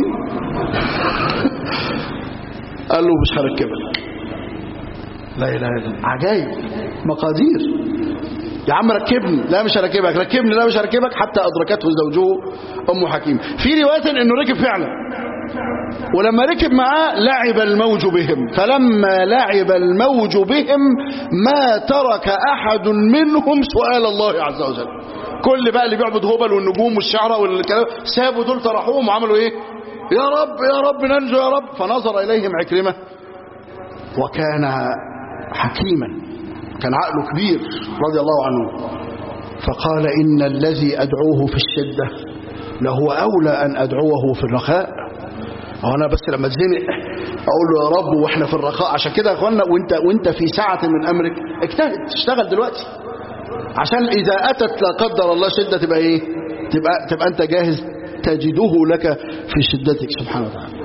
قال له مش هركبك لا اله الا الله عجايب مقادير يا عم ركبني لا مش هركبك ركبني لا مش هركبك حتى ادركته زوجه ام حكيم في روايه انه ركب فعلا ولما ركب معاه لعب الموج بهم فلما لعب الموج بهم ما ترك أحد منهم سؤال الله عز وجل كل بقى اللي بيعبد هبل والنجوم والشعراء والكلام سابوا دول طرحوهم وعملوا ايه يا رب يا رب ننجو يا رب فنظر إليهم عكرمة وكان حكيما كان عقله كبير رضي الله عنه فقال إن الذي أدعوه في الشدة لهو أولى أن أدعوه في الرخاء أنا بس لما اتزنق أقول له يا رب وإحنا في الرخاء عشان كده يا أخوانا وإنت, وإنت في ساعة من أمرك اجتهد اشتغل دلوقتي عشان إذا أتت لا قدر الله شدة تبقى إيه تبقى, تبقى أنت جاهز تجده لك في شدتك سبحانه وتعالى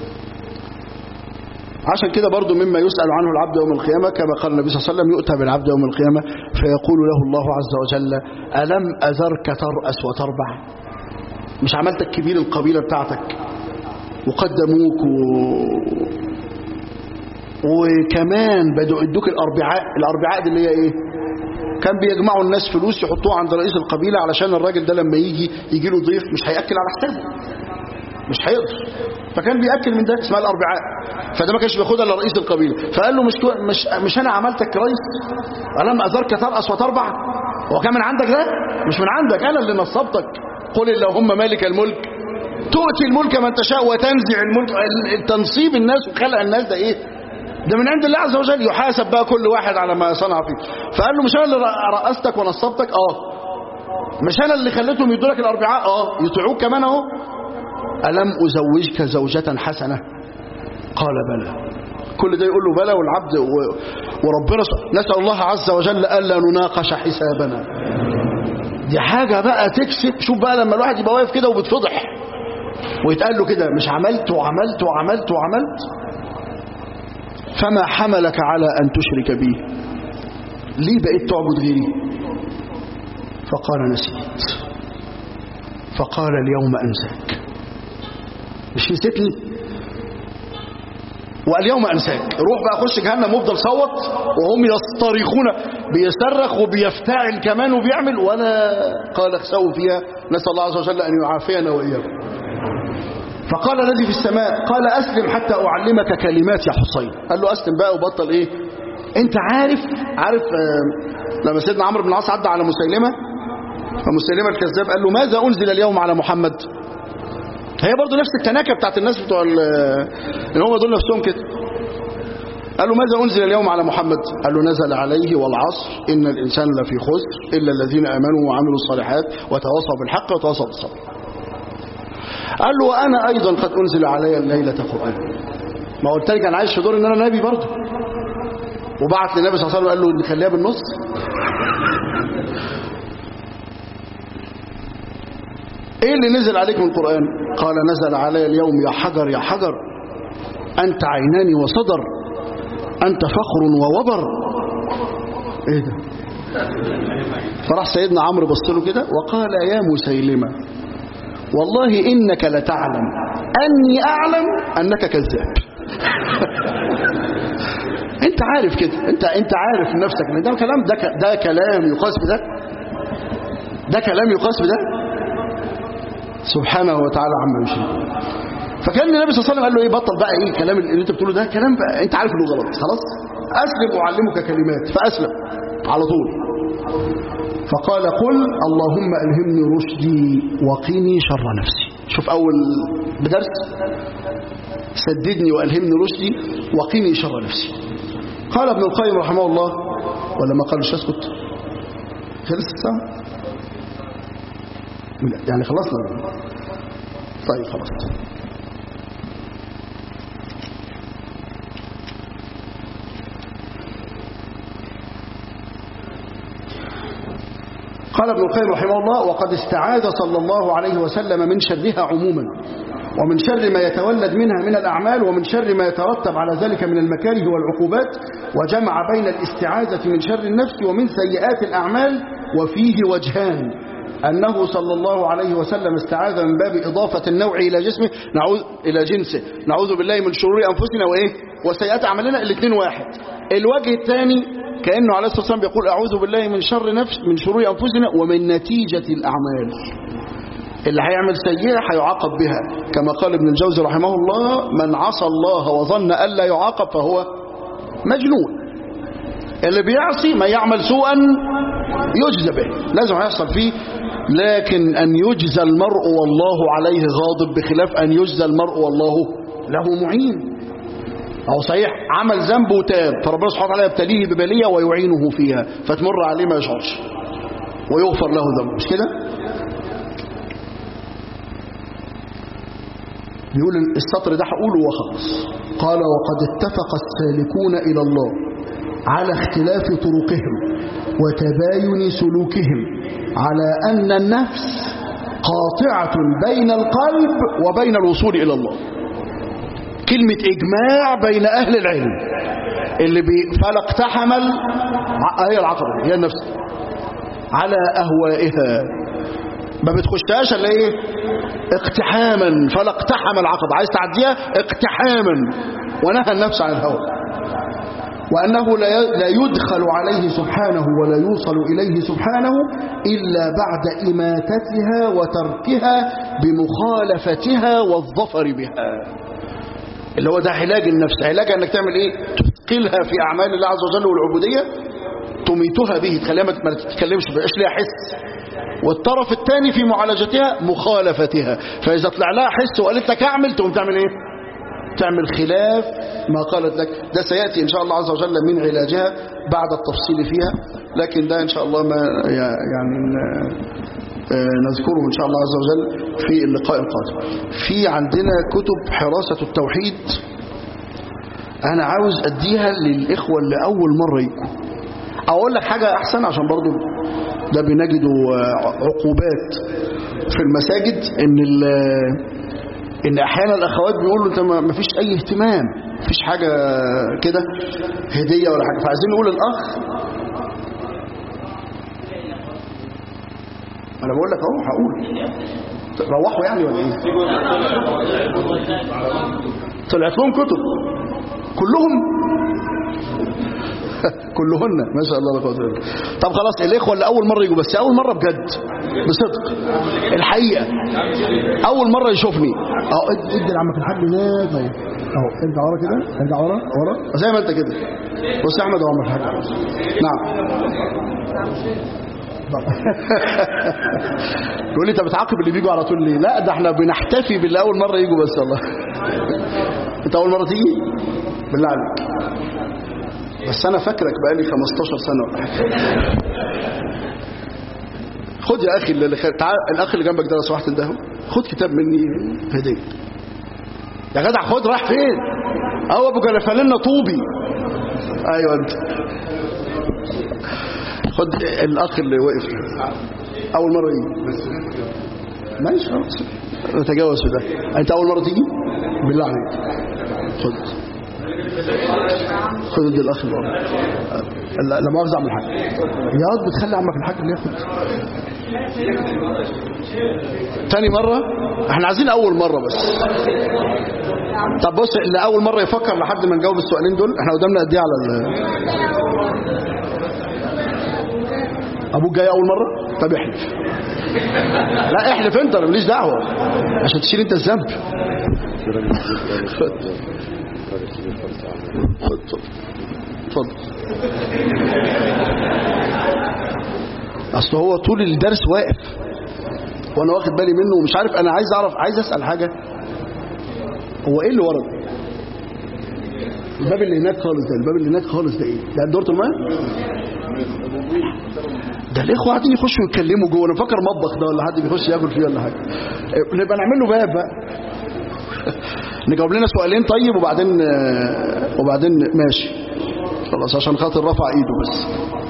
عشان كده برضو مما يسأل عنه العبد يوم القيامة كما قال النبي صلى الله عليه وسلم يؤتى بالعبد يوم القيامة فيقول له الله عز وجل ألم أذرك ترأس وتربع مش عملتك كبير القبيلة بتاعتك وقدموك و... وكمان بدوا يدوك الأربعاء الأربعاء دي اللي هي إيه كان بيجمعوا الناس فلوس يحطوها عند رئيس القبيلة علشان الراجل ده لما يجي يجي له ضيف مش هيأكل على حسابه مش هيقدر فكان بيأكل من ده اسمها الأربعاء فده ما كانش بياخدها الا رئيس القبيلة فقال له مش مش مش أنا عملتك رئيس ألم أذرك ترأس وتربع هو كان من عندك ده مش من عندك أنا اللي نصبتك قل اللهم مالك الملك تؤتي الملك من تشاء وتنزع الملك تنصيب الناس وخلق الناس ده ايه ده من عند الله عز وجل يحاسب بقى كل واحد على ما صنع فيه فقال له مش انا اللي رأستك ونصبتك اه مش انا اللي خليتهم يدوا لك الاربعاء اه يطيعوك كمان اهو ألم أزوجك زوجة حسنة قال بلى كل ده يقول له بلى والعبد و... وربنا نسأل الله عز وجل ألا نناقش حسابنا دي حاجة بقى تكسب شوف بقى لما الواحد يبقى واقف كده وبتفضح ويتقال له كده مش عملت وعملت وعملت وعملت فما حملك على أن تشرك بي ليه بقيت تعبد غيري فقال نسيت فقال اليوم أنساك مش نسيتني واليوم أنساك روح بقى خش جهنم وافضل صوت وهم يصطرخون بيصرخ وبيفتعل كمان وبيعمل وانا قال اخسأوا فيها نسأل الله عز وجل أن يعافينا وإياكم فقال الذي في السماء قال أسلم حتى أعلمك كلمات يا حسين قال له أسلم بقى وبطل إيه أنت عارف عارف آه لما سيدنا عمرو بن العاص عدى على مسيلمة فمسيلمة الكذاب قال له ماذا أنزل اليوم على محمد هي برضه نفس التناكة بتاعت الناس بتوع اللي هم دول نفسهم كده قال له ماذا أنزل اليوم على محمد قال له نزل عليه والعصر إن الإنسان لفي خسر إلا الذين آمنوا وعملوا الصالحات وتواصوا بالحق وتواصوا بالصبر قال له وأنا أيضا قد أنزل علي الليلة قرآن ما قلت لك أنا عايش في دور إن أنا نبي برضه وبعت للنبي صلى الله عليه وسلم قال له نخليها بالنص ايه اللي نزل عليك من القرآن قال نزل علي اليوم يا حجر يا حجر أنت عينان وصدر أنت فخر ووبر ايه ده فراح سيدنا عمرو بص له كده وقال يا مسيلمة والله إنك لتعلم أني أعلم أنك كذاب انت عارف كده انت انت عارف نفسك ان ده كلام ده ده كلام يقاس بده ده كلام يقاس بده سبحانه وتعالى عما يشرك فكان النبي صلى الله عليه وسلم قال له ايه بطل بقى ايه الكلام اللي انت بتقوله ده كلام بقى انت عارف انه غلط خلاص اسلم اعلمك كلمات فاسلم على طول فقال قل اللهم الهمني رشدي وقيني شر نفسي شوف اول بدرس سددني والهمني رشدي وقيني شر نفسي قال ابن القيم رحمه الله ولا ما قالش اسكت خلص الساعه يعني خلصنا طيب خلاص قال ابن القيم رحمه الله وقد استعاذ صلى الله عليه وسلم من شرها عموما ومن شر ما يتولد منها من الأعمال ومن شر ما يترتب على ذلك من المكاره والعقوبات وجمع بين الاستعاذة من شر النفس ومن سيئات الأعمال وفيه وجهان أنه صلى الله عليه وسلم استعاذ من باب إضافة النوع إلى جسمه نعوذ إلى جنسه نعوذ بالله من شرور أنفسنا وإيه وسيئات أعمالنا الاثنين واحد الوجه الثاني كأنه عليه الصلاة والسلام بيقول أعوذ بالله من شر نفس من شرور أنفسنا ومن نتيجة الأعمال اللي هيعمل سيئة هيعاقب بها كما قال ابن الجوزي رحمه الله من عصى الله وظن ألا يعاقب فهو مجنون اللي بيعصي ما يعمل سوءا يجزى به لازم هيحصل فيه لكن أن يجزى المرء والله عليه غاضب بخلاف أن يجزى المرء والله له معين أو صحيح عمل ذنب وتاب فربنا سبحانه وتعالى يبتليه ببلية ويعينه فيها فتمر عليه ما يشعرش ويغفر له ذنبه مش كده بيقول السطر ده هقوله وخلاص قال وقد اتفق السالكون إلى الله على اختلاف طرقهم وتباين سلوكهم على أن النفس قاطعة بين القلب وبين الوصول إلى الله كلمة إجماع بين أهل العلم اللي بي فلا اقتحمل هي العقبة هي النفس على أهوائها ما بتخشهاش الا ايه اقتحاما فلا اقتحم العقبة عايز تعديها اقتحاما ونهى النفس عن الهوى وأنه لا يدخل عليه سبحانه ولا يوصل إليه سبحانه إلا بعد إماتتها وتركها بمخالفتها والظفر بها اللي هو ده علاج النفس علاجها انك تعمل ايه تثقلها في اعمال الله عز وجل والعبوديه تميتها به تخليها ما تتكلمش ما يبقاش ليها حس والطرف الثاني في معالجتها مخالفتها فاذا طلع لها حس وقالت لك اعمل تقوم تعمل ايه تعمل خلاف ما قالت لك ده سياتي ان شاء الله عز وجل من علاجها بعد التفصيل فيها لكن ده ان شاء الله ما يعني نذكره إن شاء الله عز وجل في اللقاء القادم في عندنا كتب حراسة التوحيد أنا عاوز أديها للإخوة اللي أول مرة يجوا أقول لك حاجة أحسن عشان برضو ده بنجده عقوبات في المساجد إن إن أحيانا الأخوات بيقولوا أنت ما فيش أي اهتمام ما فيش حاجة كده هدية ولا حاجة فعايزين نقول الأخ انا بقول لك اهو هقول روحوا يعني ولا ايه طلعت لهم كتب كلهم كلهن ما شاء الله لا قوه الا طب خلاص الاخوه اللي اول مره يجوا بس اول مره بجد بصدق الحقيقه اول مره يشوفني اهو ادي لعمك الحاج هناك اهو اهو ارجع ورا كده ارجع ورا ورا زي ما انت كده بص يا احمد اهو عمك الحاج نعم يقول لي انت بتعاقب اللي بيجوا على طول ليه لا ده احنا بنحتفي باللي اول مره يجوا بس والله انت اول مره تيجي بالله عليك بس انا فاكرك بقالي 15 سنه ولا حاجه خد يا اخي اللي خ... تعال الاخ اللي جنبك ده لو سمحت انده خد كتاب مني هديه يا جدع خد راح فين هو ابو جلفالنا طوبي ايوه انت خد الاخ اللي واقف اول مره يجي ماشي خلاص نتجاوز في ده انت اول مره تيجي بالله عليك خد خد ادي الاخ اللي ورا لا لا مؤاخذه اعمل حاجه يا واد بتخلي عمك الحاج اللي ياخد تاني مره احنا عايزين اول مره بس طب بص اللي اول مره يفكر لحد ما نجاوب السؤالين دول احنا قدامنا قد ايه على ال... ابوك جاي اول مره طب احلف لا احلف انت انا ماليش دعوه عشان تشيل انت الذنب اتفضل اصل هو طول الدرس واقف وانا واخد بالي منه ومش عارف انا عايز اعرف عايز اسال حاجه هو ايه اللي ورا الباب اللي هناك خالص ده الباب اللي هناك خالص ده ايه ده دورة الماء ده الاخوه قاعدين يخشوا يتكلموا جوه انا فاكر مطبخ ده ولا حد بيخش ياكل فيه ولا حاجه نبقى نعمل له باب بقى نجاوب لنا سؤالين طيب وبعدين وبعدين ماشي خلاص عشان خاطر رفع ايده بس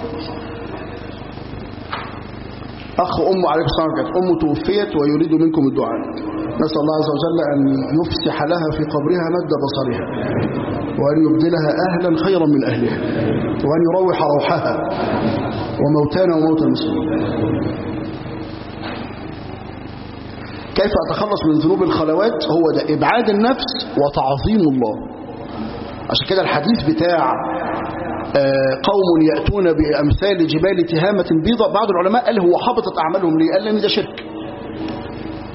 اخ امه عليكم السلام عليكم امه توفيت ويريد منكم الدعاء نسال الله عز وجل ان يفسح لها في قبرها مد بصرها وان يبدلها اهلا خيرا من اهلها وان يروح روحها وموتانا وموتى المسلمين كيف أتخلص من ذنوب الخلوات هو ده إبعاد النفس وتعظيم الله عشان كده الحديث بتاع قوم يأتون بأمثال جبال تهامة بيضاء بعض العلماء قال هو حبطت أعمالهم ليه قال لأن ده شرك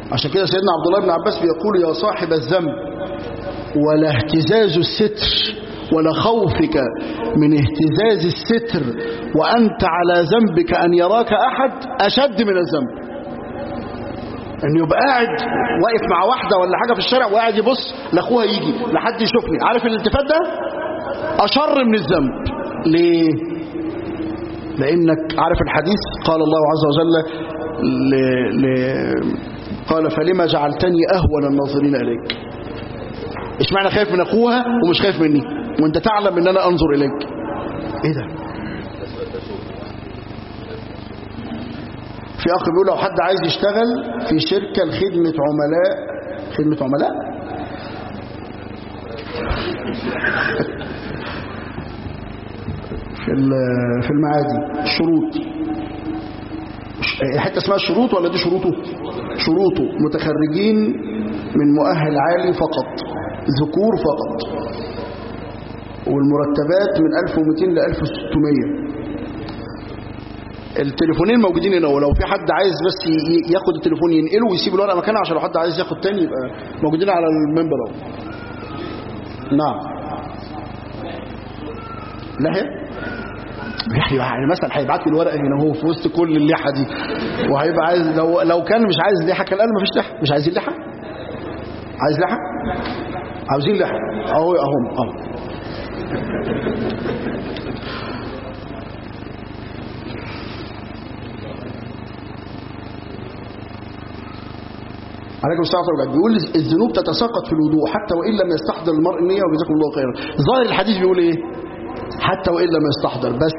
عشان كده سيدنا عبد الله بن عباس بيقول يا صاحب الذنب ولا اهتزاز الستر ولا خوفك من اهتزاز الستر وأنت على ذنبك أن يراك أحد أشد من الذنب أن يبقى قاعد واقف مع واحدة ولا حاجة في الشارع وقاعد يبص لأخوها يجي لحد يشوفني عارف الالتفات ده أشر من الذنب ليه لأنك عارف الحديث قال الله عز وجل ل... ل... قال فلما جعلتني أهون الناظرين إليك اشمعنى خايف من أخوها ومش خايف مني وانت تعلم ان انا انظر اليك ايه ده في اخ بيقول لو حد عايز يشتغل في شركة لخدمة عملاء خدمة عملاء في في المعادي الشروط حتة اسمها الشروط ولا دي شروطه شروطه متخرجين من مؤهل عالي فقط ذكور فقط والمرتبات من 1200 ل 1600 التليفونين موجودين هنا ولو في حد عايز بس ياخد التليفون ينقله ويسيب الورقه مكانها عشان لو حد عايز ياخد تاني يبقى موجودين على المنبر اهو نعم لحيه لحيه يعني مثلا هيبعت لي الورقه هنا هو في وسط كل اللحى دي وهيبقى عايز لو لو كان مش عايز لحى كان قال مفيش لحى مش عايزين لحى عايز لحى عاوزين لحى اهو اهو اهو عليكم السلام ورحمه بيقول الذنوب تتساقط في الوضوء حتى وان لم يستحضر المرء النيه وجزاكم الله خيرا ظاهر الحديث بيقول ايه حتى وان لم يستحضر بس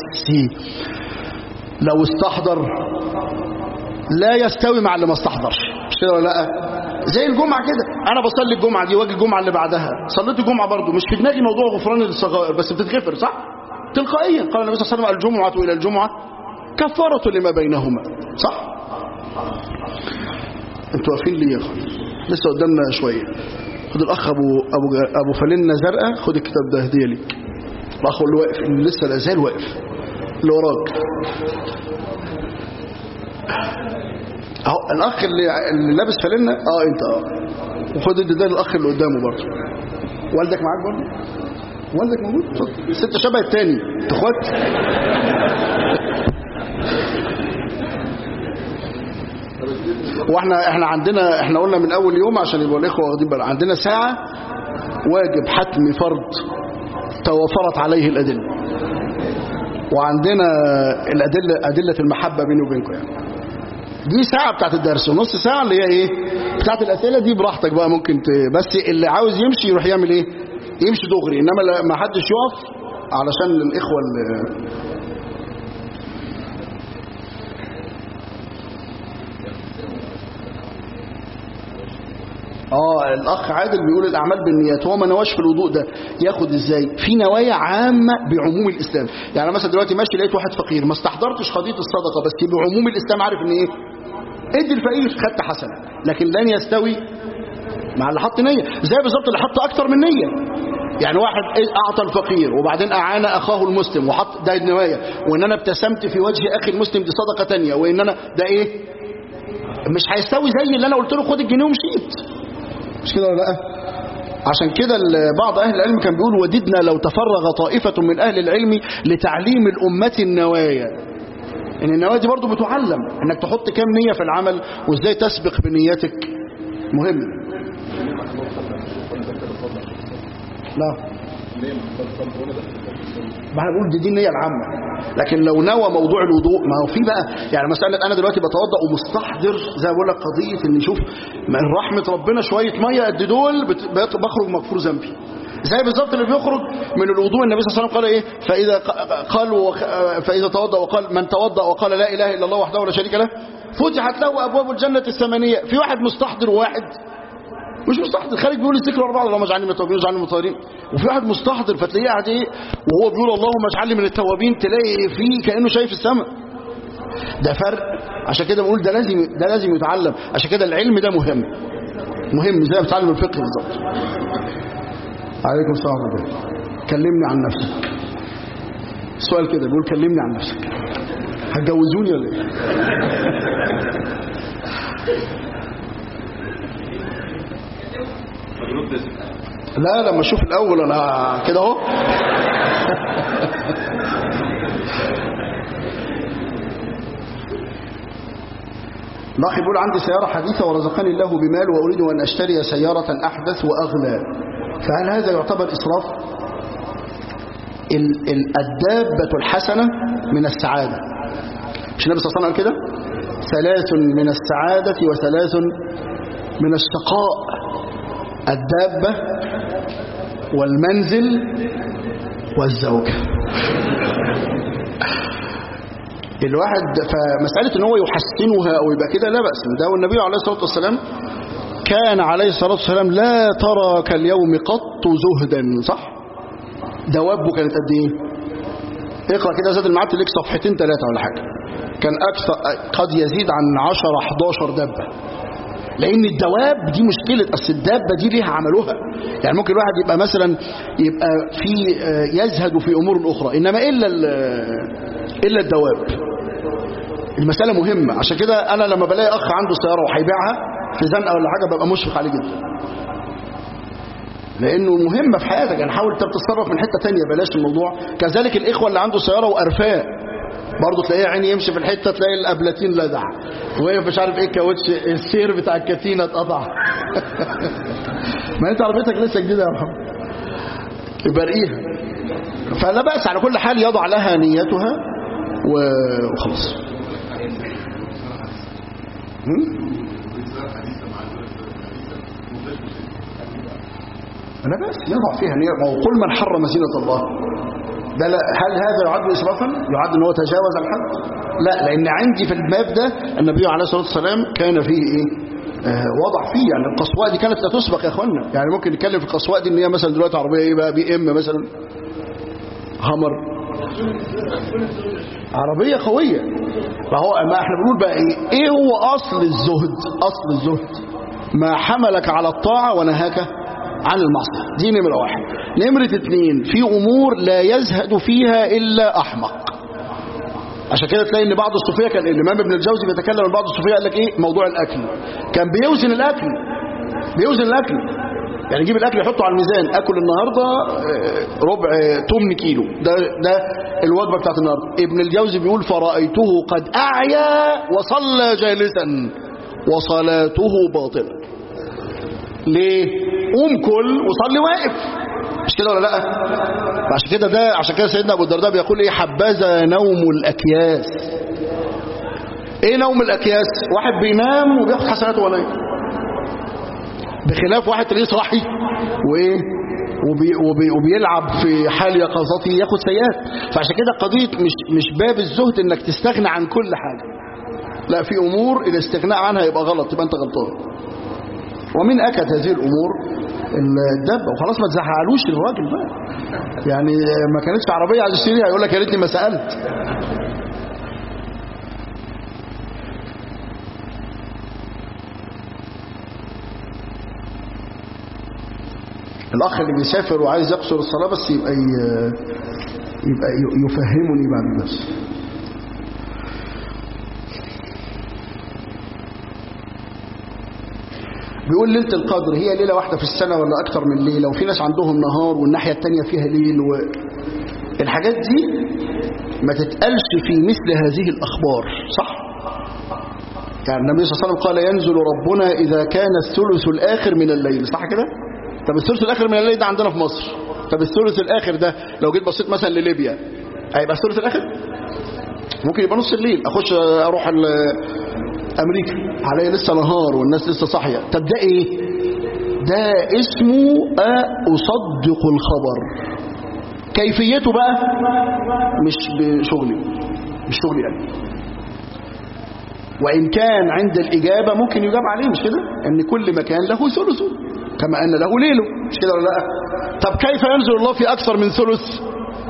لو استحضر لا يستوي مع اللي ما استحضرش مش كده ولا لا زي الجمعه كده انا بصلي الجمعه دي واجي الجمعه اللي بعدها صليت الجمعه برضو مش في دماغي موضوع غفران الصغائر بس بتتغفر صح تلقائيا قال النبي صلى الله عليه وسلم الجمعه الى الجمعه كفاره لما بينهما صح انتوا واقفين ليه يا اخوان لسه قدامنا شويه خد الاخ ابو ابو ابو فلنه زرقاء خد الكتاب ده هديه ليك الاخ اللي واقف اللي لسه لا زال واقف اللي وراك اهو الاخ اللي, اللي لابس فلنه اه انت اه وخد ده الاخ اللي قدامه برضه والدك معاك برضه والدك موجود ست شبه التاني اخوات واحنا احنا عندنا احنا قلنا من اول يوم عشان يبقوا الاخوه واخدين بالهم عندنا ساعه واجب حتم فرض توفرت عليه الادله وعندنا الادله ادله المحبه بيني وبينكم يعني دي ساعه بتاعت الدرس ونص ساعه اللي هي ايه بتاعت الاسئله دي براحتك بقى ممكن ت... بس اللي عاوز يمشي يروح يعمل ايه يمشي دغري انما ما حدش يقف علشان الاخوه اللي اه الاخ عادل بيقول الاعمال بالنيات هو ما نواش في الوضوء ده ياخد ازاي في نوايا عامه بعموم الاسلام يعني مثلا دلوقتي ماشي لقيت واحد فقير ما استحضرتش قضيه الصدقه بس بعموم الاسلام عارف ان ايه ادي الفقير خدت حسنه لكن لن يستوي مع اللي حط نيه زي بالظبط اللي حط اكتر من نيه يعني واحد اعطى الفقير وبعدين اعان اخاه المسلم وحط ده النوايا وان انا ابتسمت في وجه اخي المسلم دي صدقه تانية وان انا ده ايه مش هيستوي زي اللي انا قلت له خد الجنيه ومشيت مش كده ولا لا عشان كده بعض أهل العلم كان بيقول وددنا لو تفرغ طائفة من أهل العلم لتعليم الأمة النوايا إن النوايا دي برضه بتعلم إنك تحط كام نية في العمل وإزاي تسبق بنيتك مهم لا ما احنا بنقول دي, دي النية العامة لكن لو نوى موضوع الوضوء ما هو في بقى يعني مسألة أنا دلوقتي بتوضأ ومستحضر زي ما بقول لك قضية إن شوف من رحمة ربنا شوية مية قد دول بخرج مغفور ذنبي زي بالظبط اللي بيخرج من الوضوء النبي صلى الله عليه وسلم قال ايه فاذا قال وخ... فاذا توضا وقال من توضا وقال لا اله الا الله وحده لا شريك له فتحت له ابواب الجنه الثمانيه في واحد مستحضر وواحد مش مستحضر خارج بيقول الذكر اربعه اللهم اجعلني من التوابين واجعلني من المطهرين وفي واحد مستحضر فتلاقيه قاعد ايه وهو بيقول اللهم اجعلني من التوابين تلاقي فيه كانه شايف السماء ده فرق عشان كده بقول ده لازم ده لازم يتعلم عشان كده العلم ده مهم مهم زي ما بتعلم الفقه بالظبط عليكم السلام ورحمه كلمني عن نفسك السؤال كده بيقول كلمني عن نفسك هتجوزوني ولا ايه لا لما اشوف الاول انا كده اهو الاخ بيقول عندي سيارة حديثة ورزقني الله بمال وأريد أن أشتري سيارة أحدث وأغلى فهل هذا يعتبر إسراف؟ ال- ال- الدابة الحسنة من السعادة مش النبي صلى الله عليه وسلم قال كده؟ ثلاث من السعادة وثلاث من الشقاء الدابة والمنزل والزوجة الواحد فمسألة ان هو يحسنها او يبقى كده لا بأس ده والنبي عليه الصلاة والسلام كان عليه الصلاة والسلام لا ترى كاليوم قط زهدا صح دوابه كانت قد ايه اقرأ كده زاد المعاد لك صفحتين ثلاثة ولا حاجة كان أكثر قد يزيد عن 10 11 دبة لأن الدواب دي مشكلة أصل الدابة دي ليها عملوها يعني ممكن الواحد يبقى مثلا يبقى في آه، يزهد في أمور أخرى إنما إلا ال- إلا الدواب المسألة مهمة عشان كده أنا لما بلاقي أخ عنده سيارة وهيبيعها في زنقة ولا حاجة ببقى مشفق عليه جدا لأنه مهمة في حياتك يعني حاول انت بتتصرف من حتة تانية بلاش الموضوع كذلك الإخوة اللي عنده سيارة وقرفاه برضه تلاقيه عيني يمشي في الحتة تلاقي الأبلاتين لدع وقف مش عارف ايه كاوتش السير بتاع الكتينة اتقطع ما انت عربيتك لسه جديدة يا محمد يبقى ارقيها فلا بأس على كل حال يضع لها نيتها و- وخلاص هم؟ لا بأس يضع فيها نية ما هو قل من حرم زينة الله ده لا هل هذا يعد إسرافا؟ يعد ان هو تجاوز الحد؟ لا لأن عندي في الباب ده النبي عليه الصلاة والسلام كان فيه إيه؟ آه وضع فيه يعني القصواء دي كانت لا تسبق يا اخوانا يعني ممكن نتكلم في القصواء دي ان هي مثلا دلوقتي عربيه ايه بقى بي ام مثلا همر عربيه قويه ما هو ما احنا بنقول بقى ايه ايه هو اصل الزهد اصل الزهد ما حملك على الطاعه ونهاك عن المعصيه دي نمره واحد نمره اتنين في امور لا يزهد فيها الا احمق عشان كده تلاقي ان بعض الصوفيه كان الامام ابن الجوزي بيتكلم عن بعض الصوفيه قال لك ايه موضوع الاكل كان بيوزن الاكل بيوزن الاكل يعني يجيب الاكل يحطه على الميزان اكل النهارده آه، ربع آه، تمن كيلو ده ده الوجبه بتاعت النهارده ابن الجوزي بيقول فرايته قد اعيا وصلى جالسا وصلاته باطله ليه قوم كل وصلي واقف مش كده ولا لا عشان كده ده عشان كده سيدنا ابو الدرداء بيقول ايه حبذا نوم الاكياس ايه نوم الاكياس واحد بينام وبياخد حسناته ولا بخلاف واحد تلاقيه صاحي وايه وبي وبي وبيلعب في حال يقظته ياخد سيئات فعشان كده قضيه مش مش باب الزهد انك تستغنى عن كل حاجه لا في امور الاستغناء عنها يبقى غلط تبقى انت غلطان ومن اكد هذه الامور الدبه وخلاص ما تزعلوش الراجل بقى يعني ما كانتش عربيه عايز يشتريها يقول لك يا ريتني ما سالت الاخ اللي بيسافر وعايز يقصر الصلاه بس يبقى ي- يبقى ي- يفهمني بعد الدرس بيقول ليلة القدر هي ليلة واحدة في السنة ولا أكتر من ليلة وفي ناس عندهم نهار والناحية التانية فيها ليل و... الحاجات دي ما تتقالش في مثل هذه الأخبار صح؟ يعني النبي صلى الله عليه وسلم قال ينزل ربنا إذا كان الثلث الآخر من الليل صح كده؟ طب الثلث الآخر من الليل ده عندنا في مصر طب الثلث الآخر ده لو جيت بصيت مثلا لليبيا هيبقى الثلث الآخر؟ ممكن يبقى نص الليل أخش أروح ال- امريكا عليا لسه نهار والناس لسه صاحيه طب ده ايه ده اسمه اصدق الخبر كيفيته بقى مش بشغلي مش شغلي يعني وان كان عند الاجابه ممكن يجاب عليه مش كده ان كل مكان له ثلثه كما ان له ليله مش كده ولا لا طب كيف ينزل الله في اكثر من ثلث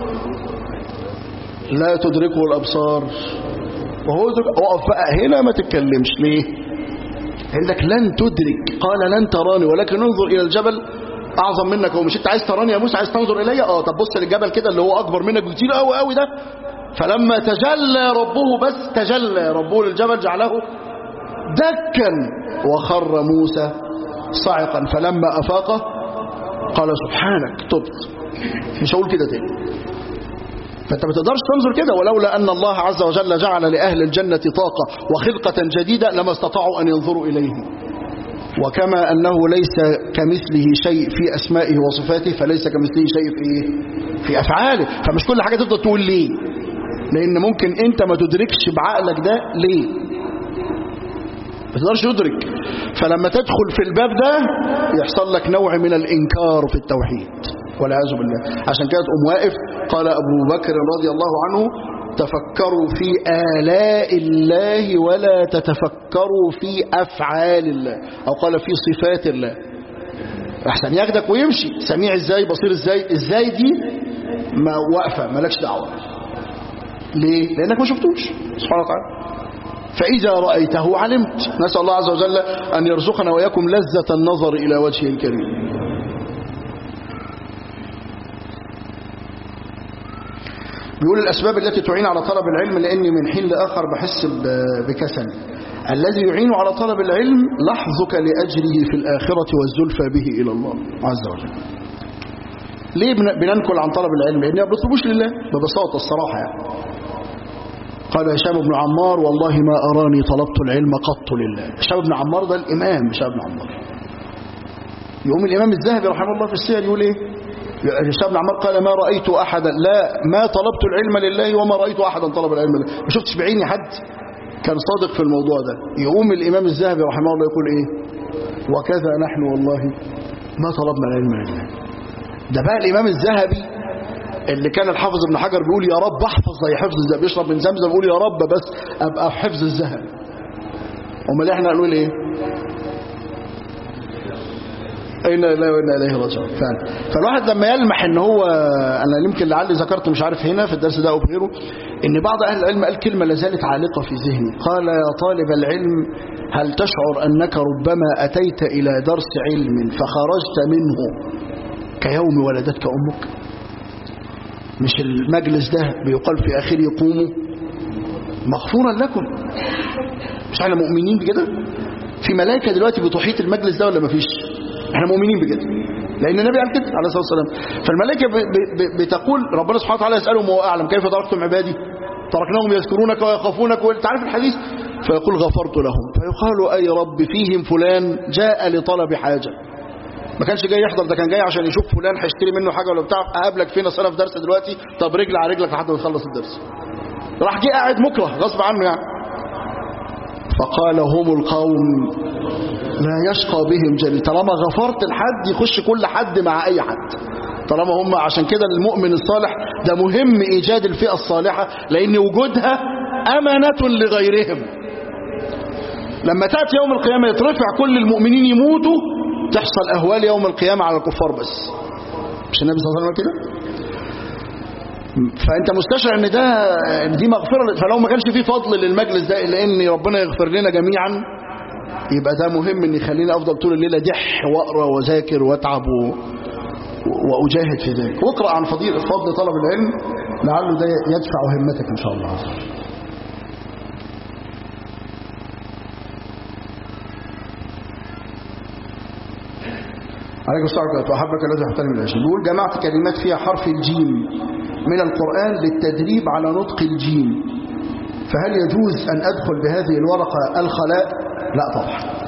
لا تدركه الابصار وهو اقف بقى هنا ما تتكلمش ليه عندك لن تدرك قال لن تراني ولكن انظر الى الجبل اعظم منك هو مش انت عايز تراني يا موسى عايز تنظر الي اه طب بص للجبل كده اللي هو اكبر منك بكتير قوي قوي ده فلما تجلى ربه بس تجلى ربه للجبل جعله دكا وخر موسى صعقا فلما افاق قال سبحانك تبت مش هقول كده تاني فانت ما تقدرش تنظر كده ولولا ان الله عز وجل جعل لاهل الجنه طاقه وخلقه جديده لما استطاعوا ان ينظروا اليه وكما انه ليس كمثله شيء في اسمائه وصفاته فليس كمثله شيء في ايه في افعاله فمش كل حاجه تفضل تقول ليه لان ممكن انت ما تدركش بعقلك ده ليه ما تقدرش تدرك فلما تدخل في الباب ده يحصل لك نوع من الانكار في التوحيد والعياذ بالله عشان كده تقوم واقف قال ابو بكر رضي الله عنه تفكروا في آلاء الله ولا تتفكروا في أفعال الله أو قال في صفات الله أحسن ياخدك ويمشي سميع إزاي بصير إزاي إزاي دي ما واقفة مالكش دعوة ليه؟ لأنك ما شفتوش سبحانه وتعالى فإذا رأيته علمت نسأل الله عز وجل أن يرزقنا وإياكم لذة النظر إلى وجهه الكريم بيقول الأسباب التي تعين على طلب العلم لأني من حين لآخر بحس بكسل الذي يعين على طلب العلم لحظك لأجره في الآخرة والزلفى به إلى الله عز وجل ليه بننكل عن طلب العلم لأني ما بطلبوش لله ببساطة الصراحة يعني قال هشام بن عمار والله ما أراني طلبت العلم قط لله هشام بن عمار ده الإمام هشام بن عمار يقوم الإمام الذهبي رحمه الله في السير يقول إيه هشام بن عمار قال ما رأيت أحدا لا ما طلبت العلم لله وما رأيت أحدا طلب العلم لله ما شفتش بعيني حد كان صادق في الموضوع ده يقوم الإمام الذهبي رحمه الله يقول إيه وكذا نحن والله ما طلبنا العلم لله ده بقى الإمام الذهبي اللي كان الحافظ ابن حجر بيقول يا رب احفظ زي حفظ الذهب بيشرب من زمزم بيقول يا رب بس ابقى حفظ الذهب امال احنا نقول ايه اين لا وانا اليه راجعون فعلا فالواحد لما يلمح ان هو انا يمكن لعلي ذكرت مش عارف هنا في الدرس ده او في غيره ان بعض اهل العلم قال كلمه لا زالت عالقه في ذهني قال يا طالب العلم هل تشعر انك ربما اتيت الى درس علم فخرجت منه كيوم ولدتك امك مش المجلس ده بيقال في اخره قوموا مغفورا لكم مش احنا مؤمنين بكده في ملائكه دلوقتي بتحيط المجلس ده ولا مفيش احنا مؤمنين بكده لان النبي قال كده عليه الصلاه والسلام فالملائكه ب ب بتقول ربنا سبحانه وتعالى يسالهم وهو اعلم كيف تركتم عبادي تركناهم يذكرونك ويخافونك وانت عارف الحديث فيقول غفرت لهم فيقال اي رب فيهم فلان جاء لطلب حاجه ما كانش جاي يحضر ده كان جاي عشان يشوف فلان هيشتري منه حاجه ولا بتاع اقابلك فين اصل في درس دلوقتي طب رجل على رجلك لحد ما يخلص الدرس راح جه قاعد مكره غصب عنه يعني فقال هم القوم لا يشقى بهم جليل طالما غفرت لحد يخش كل حد مع اي حد طالما هم عشان كده المؤمن الصالح ده مهم ايجاد الفئه الصالحه لان وجودها امنه لغيرهم لما تاتي يوم القيامه يترفع كل المؤمنين يموتوا تحصل أهوال يوم القيامة على الكفار بس مش النبي صلى الله عليه وسلم كده فأنت مستشعر أن ده دي مغفرة فلو ما كانش فيه فضل للمجلس ده إلا أن ربنا يغفر لنا جميعا يبقى ده مهم أن يخليني أفضل طول الليلة دح وأقرأ وذاكر وأتعب و... وأجاهد في ذلك واقرأ عن فضيلة فضل طلب العلم لعله ده يدفع همتك إن شاء الله عز وجل عليكم السلام عليكم وأحبك الذي احترم العشر بيقول جمعت كلمات فيها حرف الجيم من القرآن للتدريب على نطق الجيم فهل يجوز أن أدخل بهذه الورقة الخلاء لا طبعا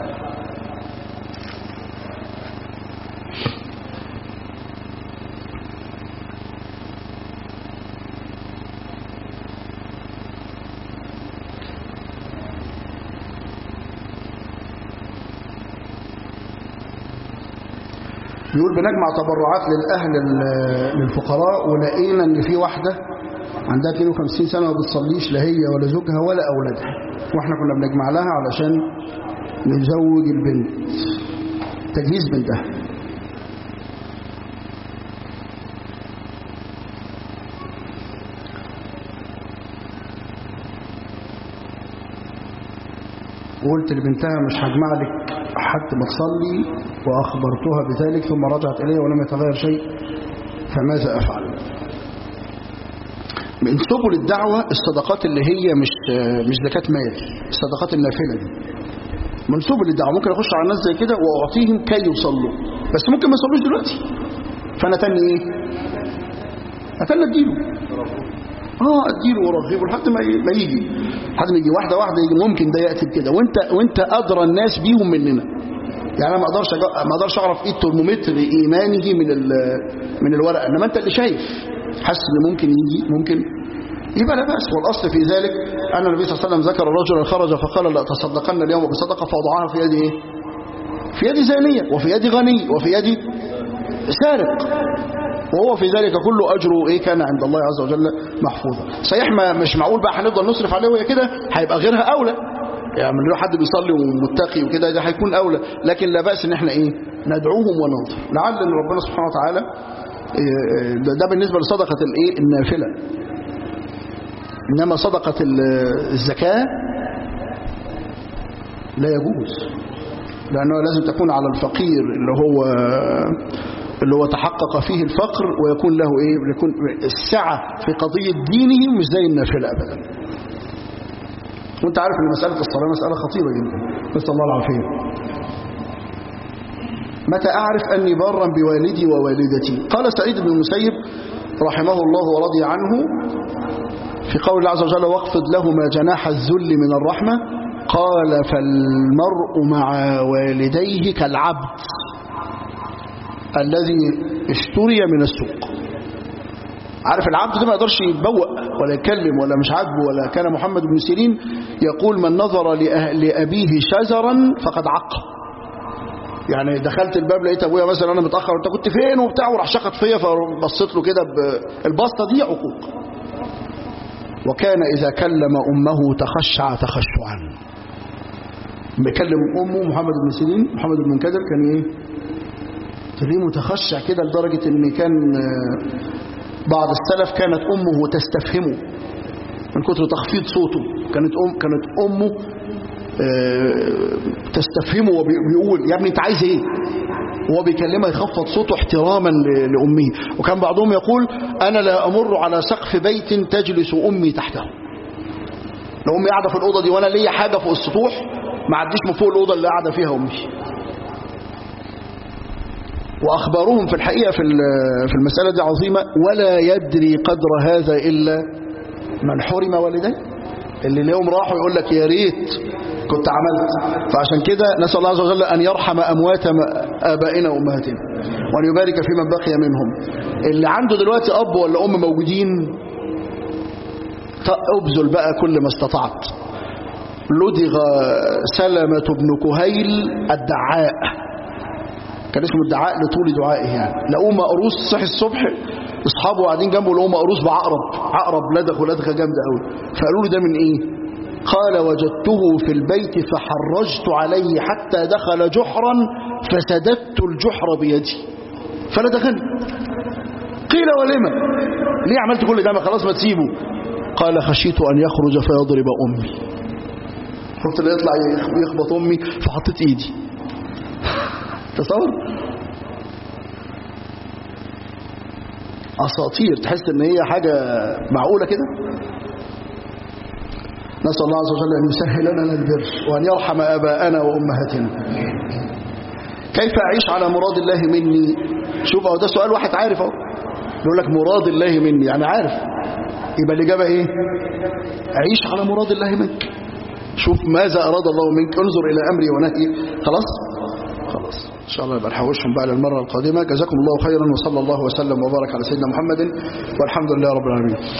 بيقول بنجمع تبرعات للأهل للفقراء ولقينا ان في واحدة عندها 52 سنة ما بتصليش لا هي ولا زوجها ولا أولادها واحنا كنا بنجمع لها علشان نزوج البنت تجهيز بنتها وقلت لبنتها مش هجمع لك حتى ما تصلي وأخبرتها بذلك ثم رجعت إلي ولم يتغير شيء فماذا أفعل من سبل الدعوة الصدقات اللي هي مش مش زكاة مال الصدقات النافلة دي من سبل الدعوة ممكن أخش على الناس زي كده وأعطيهم كي يصلوا بس ممكن ما يصلوش دلوقتي فانا تاني ايه اتنى اديله اه اديله ورغبه لحد ما ي- ما يجي لحد ما يجي واحده واحده يجي ممكن ده ياتي بكده وانت وانت ادرى الناس بيهم مننا يعني انا ما اقدرش أج- ما اقدرش اعرف ايه الترمومتر ايمانه من ال- من الورقه انما انت اللي شايف حاسس ان ممكن يجي ممكن يبقى لا باس والاصل في ذلك ان النبي صلى الله عليه وسلم ذكر رجلا خرج فقال لا تصدقن اليوم بصدقه فوضعها في يد ايه في يد زانيه وفي يد غني وفي يد سارق وهو في ذلك كله أجره إيه كان عند الله عز وجل محفوظا صحيح ما مش معقول بقى هنفضل نصرف عليه وهي كده هيبقى غيرها أولى يعني لو حد بيصلي ومتقي وكده ده هيكون أولى لكن لا بأس إن إحنا إيه ندعوهم وننظر لعل إن ربنا سبحانه وتعالى إيه، ده ده بالنسبة لصدقة الإيه النافلة إنما صدقة ال- الزكاة لا يجوز لأنه لازم تكون على الفقير اللي هو اللي هو تحقق فيه الفقر ويكون له ايه يكون السعة في قضية دينه مش زي النافلة أبدا وانت عارف ان مسألة الصلاة مسألة خطيرة جدا نسأل الله العافية متى أعرف أني بارا بوالدي ووالدتي قال سعيد بن المسيب رحمه الله ورضي عنه في قول الله عز وجل واخفض لهما جناح الذل من الرحمة قال فالمرء مع والديه كالعبد الذي اشتري من السوق عارف العبد ده ما يقدرش يتبوأ ولا يتكلم ولا مش عاجبه ولا كان محمد بن سيرين يقول من نظر لأه- لأبيه شجرا فقد عق يعني دخلت الباب لقيت ابويا مثلا انا متاخر انت كنت فين وبتاع وراح شخط فيا فبصيت له كده بالبسطه دي عقوق وكان اذا كلم امه تخشع تخشعا بيكلم امه محمد بن سيرين محمد بن منكدر كان ايه تلاقيه متخشع كده لدرجه ان كان آه، بعض السلف كانت امه تستفهمه من كتر تخفيض صوته كانت ام كانت امه آه، تستفهمه وبيقول يا ابني انت عايز ايه وهو بيكلمها يخفض صوته احتراما ل- لامه وكان بعضهم يقول انا لا امر على سقف بيت تجلس امي تحته لو امي قاعده في الاوضه دي وانا ليا حاجه فوق السطوح ما عديش من فوق الاوضه اللي قاعده فيها امي واخبارهم في الحقيقه في ال- في المساله دي عظيمه ولا يدري قدر هذا الا من حرم والديه اللي اليوم راحوا يقول لك يا ريت كنت عملت فعشان كده نسال الله عز وجل ان يرحم اموات م- ابائنا وامهاتنا وان يبارك في من بقي منهم اللي عنده دلوقتي اب ولا ام موجودين ط- ابذل بقى كل ما استطعت لدغ سلمة بن كهيل الدعاء كان اسمه الدعاء لطول دعائه يعني لقوه مقروص صحي الصبح اصحابه قاعدين جنبه لقوه مقروص بعقرب عقرب لدغه لدغه جامده قوي فقالوا له ده من ايه قال وجدته في البيت فحرجت عليه حتى دخل جحرا فسددت الجحر بيدي فلدغني قيل ولما ليه عملت كل ده ما خلاص ما تسيبه قال خشيت ان يخرج فيضرب امي قلت له يطلع يخبط امي فحطيت ايدي تصور اساطير تحس ان هي حاجه معقوله كده نسال الله عز وجل ان يسهل لنا البر وان يرحم اباءنا وامهاتنا كيف اعيش على مراد الله مني شوف اهو ده سؤال واحد عارف اهو يقول لك مراد الله مني يعني عارف يبقى الاجابه ايه عيش على مراد الله منك شوف ماذا اراد الله منك انظر الى امري ونهي خلاص خلاص ان شاء الله يبقى نحوشهم بقى للمره القادمه جزاكم الله خيرا وصلى الله وسلم وبارك على سيدنا محمد والحمد لله رب العالمين